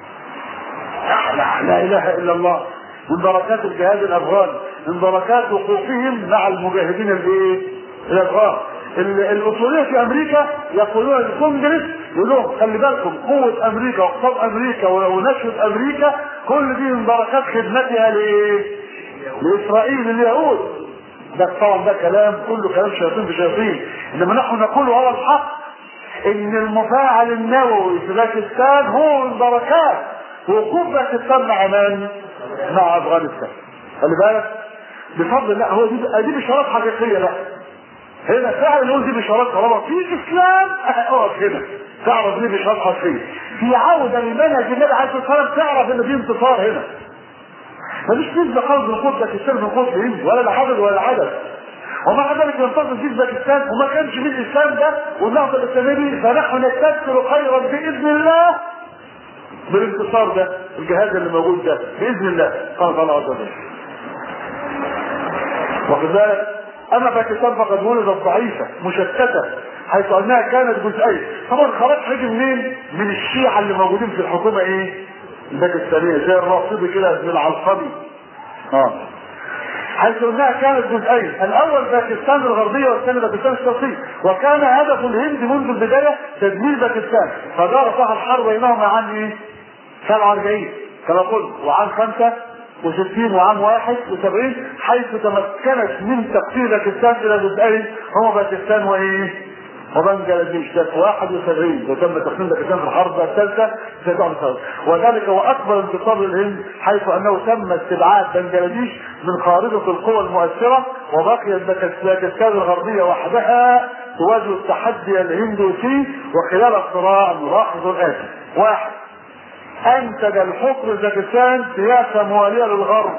لا, لا اله الا الله من بركات الجهاد الافغاني من بركات وقوفهم مع المجاهدين الايه؟ الافغان الاصوليه في امريكا يقولون الكونجرس يقول لهم خلي بالكم قوه امريكا واقتصاد امريكا ونشوه امريكا كل دي من بركات خدمتها لايه؟ لاسرائيل اليهود ده طبعا ده كلام كله كلام شياطين بشياطين انما نحن نقول هو الحق ان المفاعل النووي في باكستان هو من بركات وقوف باكستان مع من؟ مع افغانستان خلي بالك بفضل الله هو دي دي بشارات حقيقيه بقى هنا فعلا نقول دي بشارات طالما في اسلام اقف هنا تعرف دي بشارات حقيقيه في عوده لمنهج النبي عليه الصلاه والسلام تعرف ان في انتصار هنا مفيش نسبه خالص من قوه باكستان من قوه الهند ولا العدد ولا العدد ومع ذلك ينتصر في باكستان وما كانش في الاسلام ده والنهضه الاسلاميه فنحن نستذكر خيرا باذن الله بالانتصار ده الجهاز اللي موجود ده باذن الله قال الله عز وجل واخد بالك اما باكستان فقد ولدت ضعيفه مشتته حيث انها كانت جزئين طبعا خلاص هيجي منين؟ من الشيعه اللي موجودين في الحكومه ايه؟ الباكستانيه زي الرافضي كده من العصبي اه حيث انها كانت جزئين الاول باكستان الغربيه والثاني باكستان الشرقيه وكان هدف الهند منذ البدايه تدمير باكستان فدار فيها الحرب بينهما عن ايه؟ 47 كما قلت وعام 65 وعام 71 حيث تمكنت من تقسيم باكستان الى جزئين هما باكستان وايه؟ وبنجلاديش ده في 71 وتم تقسيم باكستان في الحرب الثالثه في 71 وذلك هو اكبر انتصار للهند حيث انه تم استبعاد بنجلاديش من خارطه القوى المؤثره وبقيت باكستان الغربيه وحدها تواجه التحدي الهندوسي وخلال الصراع نلاحظ الاتي واحد انتج الحكم باكستان سياسه مواليه للغرب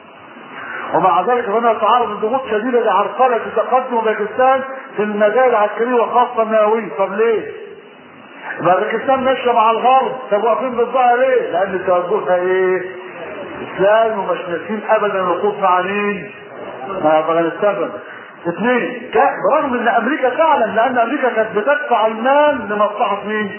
ومع ذلك فإنها تعرض لضغوط شديدة لعرقلة تقدم باكستان في المجال العسكري وخاصة النووي، طب ليه؟ يبقى باكستان ماشية مع الغرب، طب واقفين ضدها ليه؟ لأن توجهها إيه؟ إسلام ومش ناسين أبدا الوقوف مع مين؟ مع أفغانستان. اثنين برغم ان امريكا تعلم لان امريكا كانت بتدفع المال لمصلحه مين؟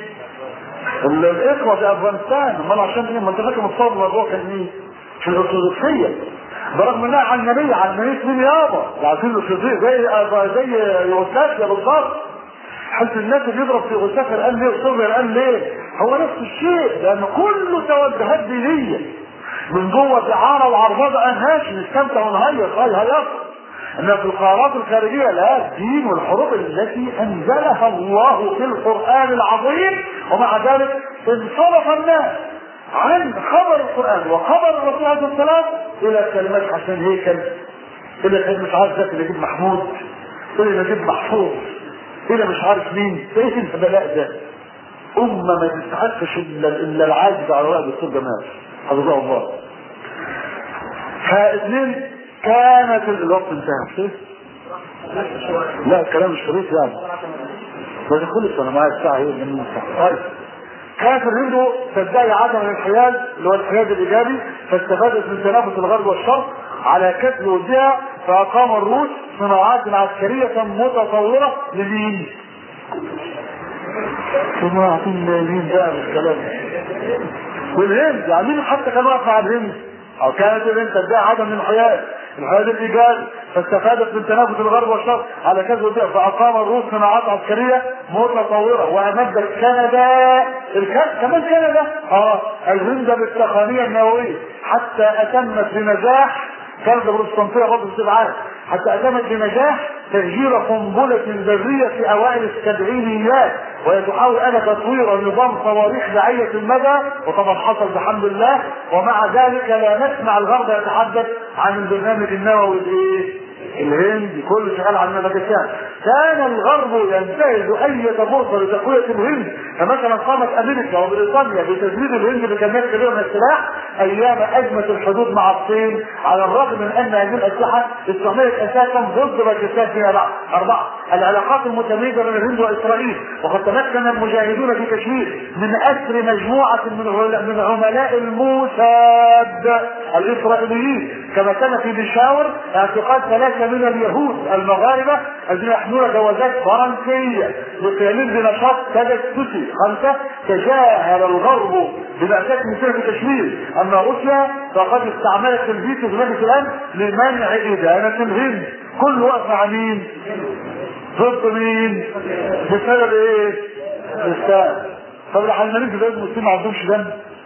الاخوه في افغانستان امال عشان ايه؟ ما انت فاكر متصور الموضوع كان مين؟ في الارثوذكسيه برغم انها علمانيه علمانيه مين يابا؟ عارفين الارثوذكسيه زي زي يوغوسلافيا بالظبط حيث الناس بيضرب في يوغوسلافيا الان ليه وصوبيا الان ليه؟ هو نفس الشيء لان كله توجهات دينيه من جوه دعاره وعربضه ماشي نستمتع ونهيص هاي هيص ان في القرارات الخارجيه لا الدين والحروب التي انزلها الله في القران العظيم ومع ذلك انصرف الناس عن خبر القران وخبر الرسول عليه الصلاه الى كلمات حسن هيكل الى كلمه مش عارف زكي نجيب محمود الى نجيب محفوظ الى مش عارف مين ايه البلاء ده امه ما تستحقش الا الا العاجز على رأي الدكتور جمال حفظه الله فاثنين كانت الوقت انتهى لا الكلام مش شريط يعني بس خلص انا معايا الساعه هي من الساعه طيب كانت الهند تدعي عدم الانحياز اللي هو الانحياز الايجابي فاستفادت من تنافس الغرب والشرق على كسب وديها فاقام الروس صناعات عسكريه متطوره لمين؟ صناعة مين بقى بالكلام والهند يعني مين حتى كان واقف مع الهند او كانت الهند تدعي عدم الانحياز الانحياز الايجابي فاستفادت من تنافس الغرب والشرق على كسب وديها فاقام الروس صناعات عسكريه متطوره وامدت كندا الكن... كمان كندا اه الهند بالتقنيه النوويه حتى اتمت بنجاح كانت البروتستانتيه برضه استبعاد حتى اتمت بنجاح تفجير قنبله ذريه في اوائل السبعينيات وهي تحاول ان تطوير نظام صواريخ بعيدة المدى وطبعا حصل بحمد الله ومع ذلك لا نسمع الغرب يتحدث عن البرنامج النووي الايه؟ الهند كل شغال على باكستان كان الغرب ينتهز اي فرصه لتقويه الهند فمثلا قامت امريكا وبريطانيا بتزويد الهند بكميات كبيره من السلاح ايام ازمه الحدود مع الصين على الرغم من ان هذه الاسلحه استعملت اساسا ضد باكستان فيما بعد اربعه العلاقات المتميزه بين الهند واسرائيل وقد تمكن المجاهدون في كشمير من اسر مجموعه من من عملاء الموساد الاسرائيليين كما كان في بشاور اعتقاد ثلاثه من اليهود المغاربة الذين يحملون جوازات فرنسية لقيامهم بنشاط تجسسي خمسة تجاهل الغرب بمأساة مثيرة في كشمير أما روسيا فقد استعملت الفيتو في مجلس الأمن لمنع إدانة الهند كل وقت مع مين؟ ضد مين؟ بسبب إيه؟ الإسلام طب العلمانيين في بلاد المسلمين ما عندهمش دم؟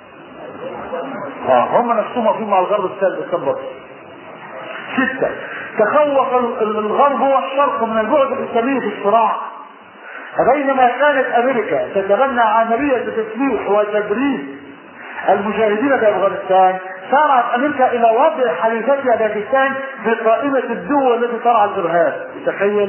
اه هم نفسهم واقفين مع الغرب السلبي السبب ستة تخوف الغرب والشرق من البعد الاسلامي في الصراع بينما كانت امريكا تتبنى عملية تسليح وتدريب المجاهدين في افغانستان سارعت امريكا الى وضع حليفتها باكستان في قائمة الدول التي ترعى الارهاب تخيل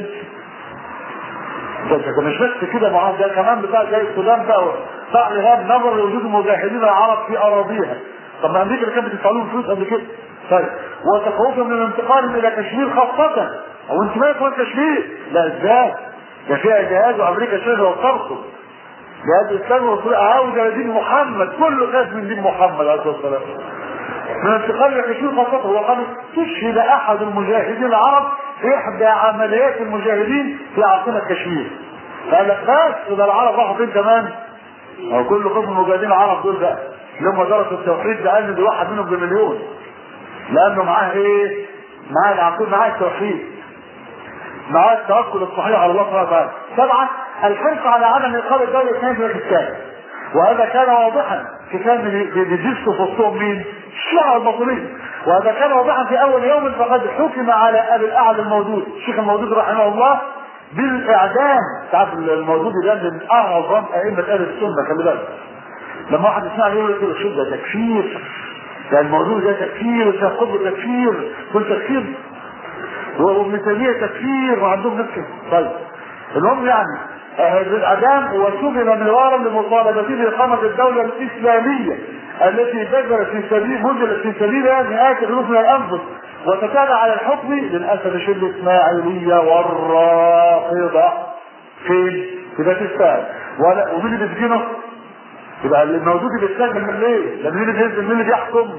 ده مش بس كده معاه ده كمان بتاع زي السودان بقى بتاع الارهاب نظر لوجود المجاهدين العرب في اراضيها طب ما امريكا اللي كانت بتدفع لهم فلوس قبل كده طيب وتخوفا من الانتقال الى كشمير خاصة او انتماء كشمير لا ازاي ده فيها جهاز وامريكا شايفه وترفض جهاز الاسلام والرسول عاوزة دين محمد كله خاف من دين محمد عليه الصلاه والسلام من انتقال الى كشمير خاصة وقد استشهد احد المجاهدين العرب في احدى عمليات المجاهدين في عاصمة كشمير قال لك بس ده العرب راحوا فين كمان او كل قسم المجاهدين العرب دول بقى لما درسوا التوحيد ده قال واحد منهم بمليون لانه معاه ايه معاه العقيده معاه التوحيد معاه التوكل الصحيح على الله سبحانه وتعالى سبعه الحرص على عدم اقامه الدوله الاسلاميه في باكستان وهذا كان واضحا في كان بيجلسوا في وسطهم مين؟ الشيعة الباطنيين وهذا كان واضحا في اول يوم فقد حكم على ابي الاعلى الموجود الشيخ الموجود رحمه الله بالاعدام تعرف الموجود ده من اعظم ائمه اهل السنه خلي بالك لما واحد يسمع يقول لك شو ده تكفير ده الموضوع ده تكفير وده قبل تكفير كل تكفير وابن تيميه تكفير وعندهم نفس طيب المهم يعني الادام وسجن منوارا لمطالبته باقامه الدوله الاسلاميه التي بذلت في سبيل بذلت في سبيلها مئات الالوف من الانفس وتتابع على الحكم للاسف شله الاسماعيليه والرافضه فين؟ في باكستان ومين اللي بيسجنه؟ يبقى الموجود بيتسجل من ليه؟ ده مين اللي مين اللي بيحكم؟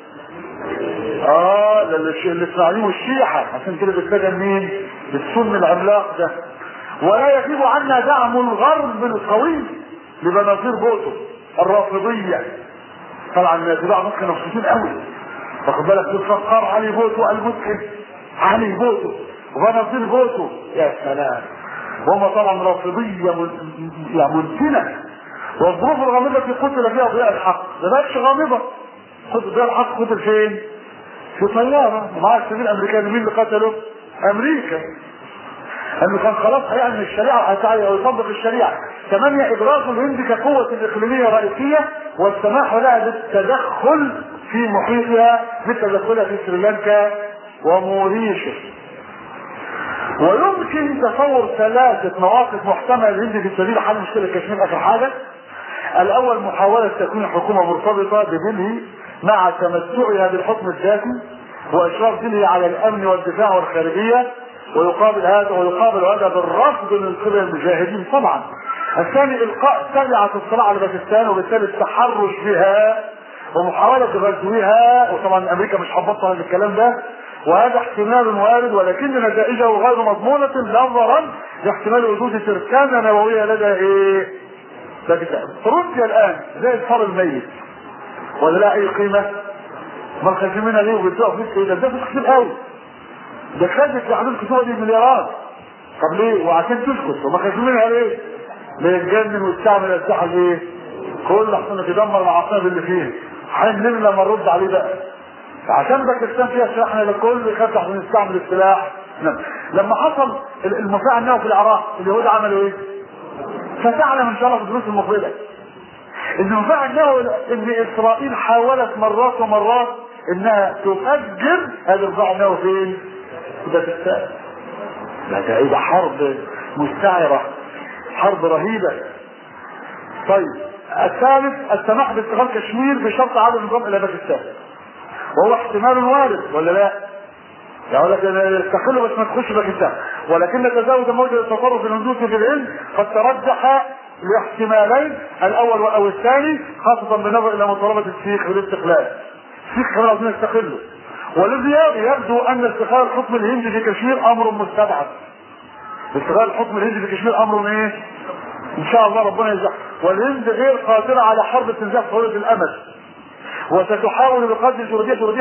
اه ده الاسماعيليين والشيعة عشان كده بيتسجل مين؟ السن العملاق ده ولا يغيب عنا دعم الغرب القوي لبناظير بوتو الرافضية طبعا الاتباع ممكن مبسوطين قوي واخد بالك تفكر علي بوتو المسلم علي بوتو وبناظير بوتو يا سلام وهم طبعا رافضية يعني منتنة والظروف الغامضة التي قتل فيها ضياء الحق ده بقتش غامضة قتل ضياء الحق قتل فين؟ في طيارة ومعاه السفير الأمريكاني مين اللي قتله؟ أمريكا انه كان خلاص هيعمل الشريعه ويطبق الشريعه ثمانية ابراز الهند كقوة اقليمية رئيسية والسماح لها بالتدخل في محيطها مثل تدخلها في سريلانكا وموريشيوس ويمكن تصور ثلاثة مواقف محتملة للهند في سبيل حل مشكلة كشمير اخر حاجة الاول محاولة تكوين حكومة مرتبطة بدلهي مع تمتعها بالحكم الذاتي واشراف دلهي على الامن والدفاع والخارجية ويقابل هذا ويقابل هذا بالرفض من قبل المجاهدين طبعا الثاني القاء سرعة الصراع على باكستان وبالتالي التحرش بها ومحاولة غزوها وطبعا امريكا مش هتبطل هذا الكلام ده وهذا احتمال وارد ولكن نتائجه غير مضمونة نظرا لاحتمال وجود تركانة نووية لدى ايه؟ باكستان روسيا الان زي الفار الميت ولا لا اي قيمة؟ ما خايفين منها ليه وبيدوها فلوس ايه ده ده فلوس كتير قوي ده خدت في حدود الكتوبة دي مليارات طب ليه؟ وعشان تسكت وما خايفين منها ليه؟ ليتجنن ويستعمل الاسلحه الايه؟ كل احسن يدمر العاصمه اللي فيه هننام لما نرد عليه بقى عشان باكستان فيها سلاح الكل يخاف عشان يستعمل السلاح نعم. لما حصل المفاعل النووي في العراق اليهود عملوا ايه؟ ستعلم ان شاء الله في الدروس المقبله ان المفاعل النووي ان اسرائيل حاولت مرات ومرات انها تفجر هذا المفاعل النووي فين؟ في باكستان ده ايه ده حرب مستعره حرب رهيبة طيب الثالث السماح باستغلال كشمير بشرط عدم النظام الى باكستان وهو احتمال وارد ولا لا؟ يقول لك استقلوا بس ما تخش باكستان ولكن تزاوج موجة التصرف الهندوسي في الهند قد ترجح لاحتمالين الاول او الثاني خاصة بالنظر الى مطالبة السيخ بالاستقلال السيخ كانوا عاوزين يستقلوا ولذا يبدو ان استقرار حكم الهند في كشمير امر مستبعد استقرار حكم الهند في كشمير امر ايه ان شاء الله ربنا يزح والهند غير قادره على حرب استنزاف طويله الامد وستحاول بقدر جهودها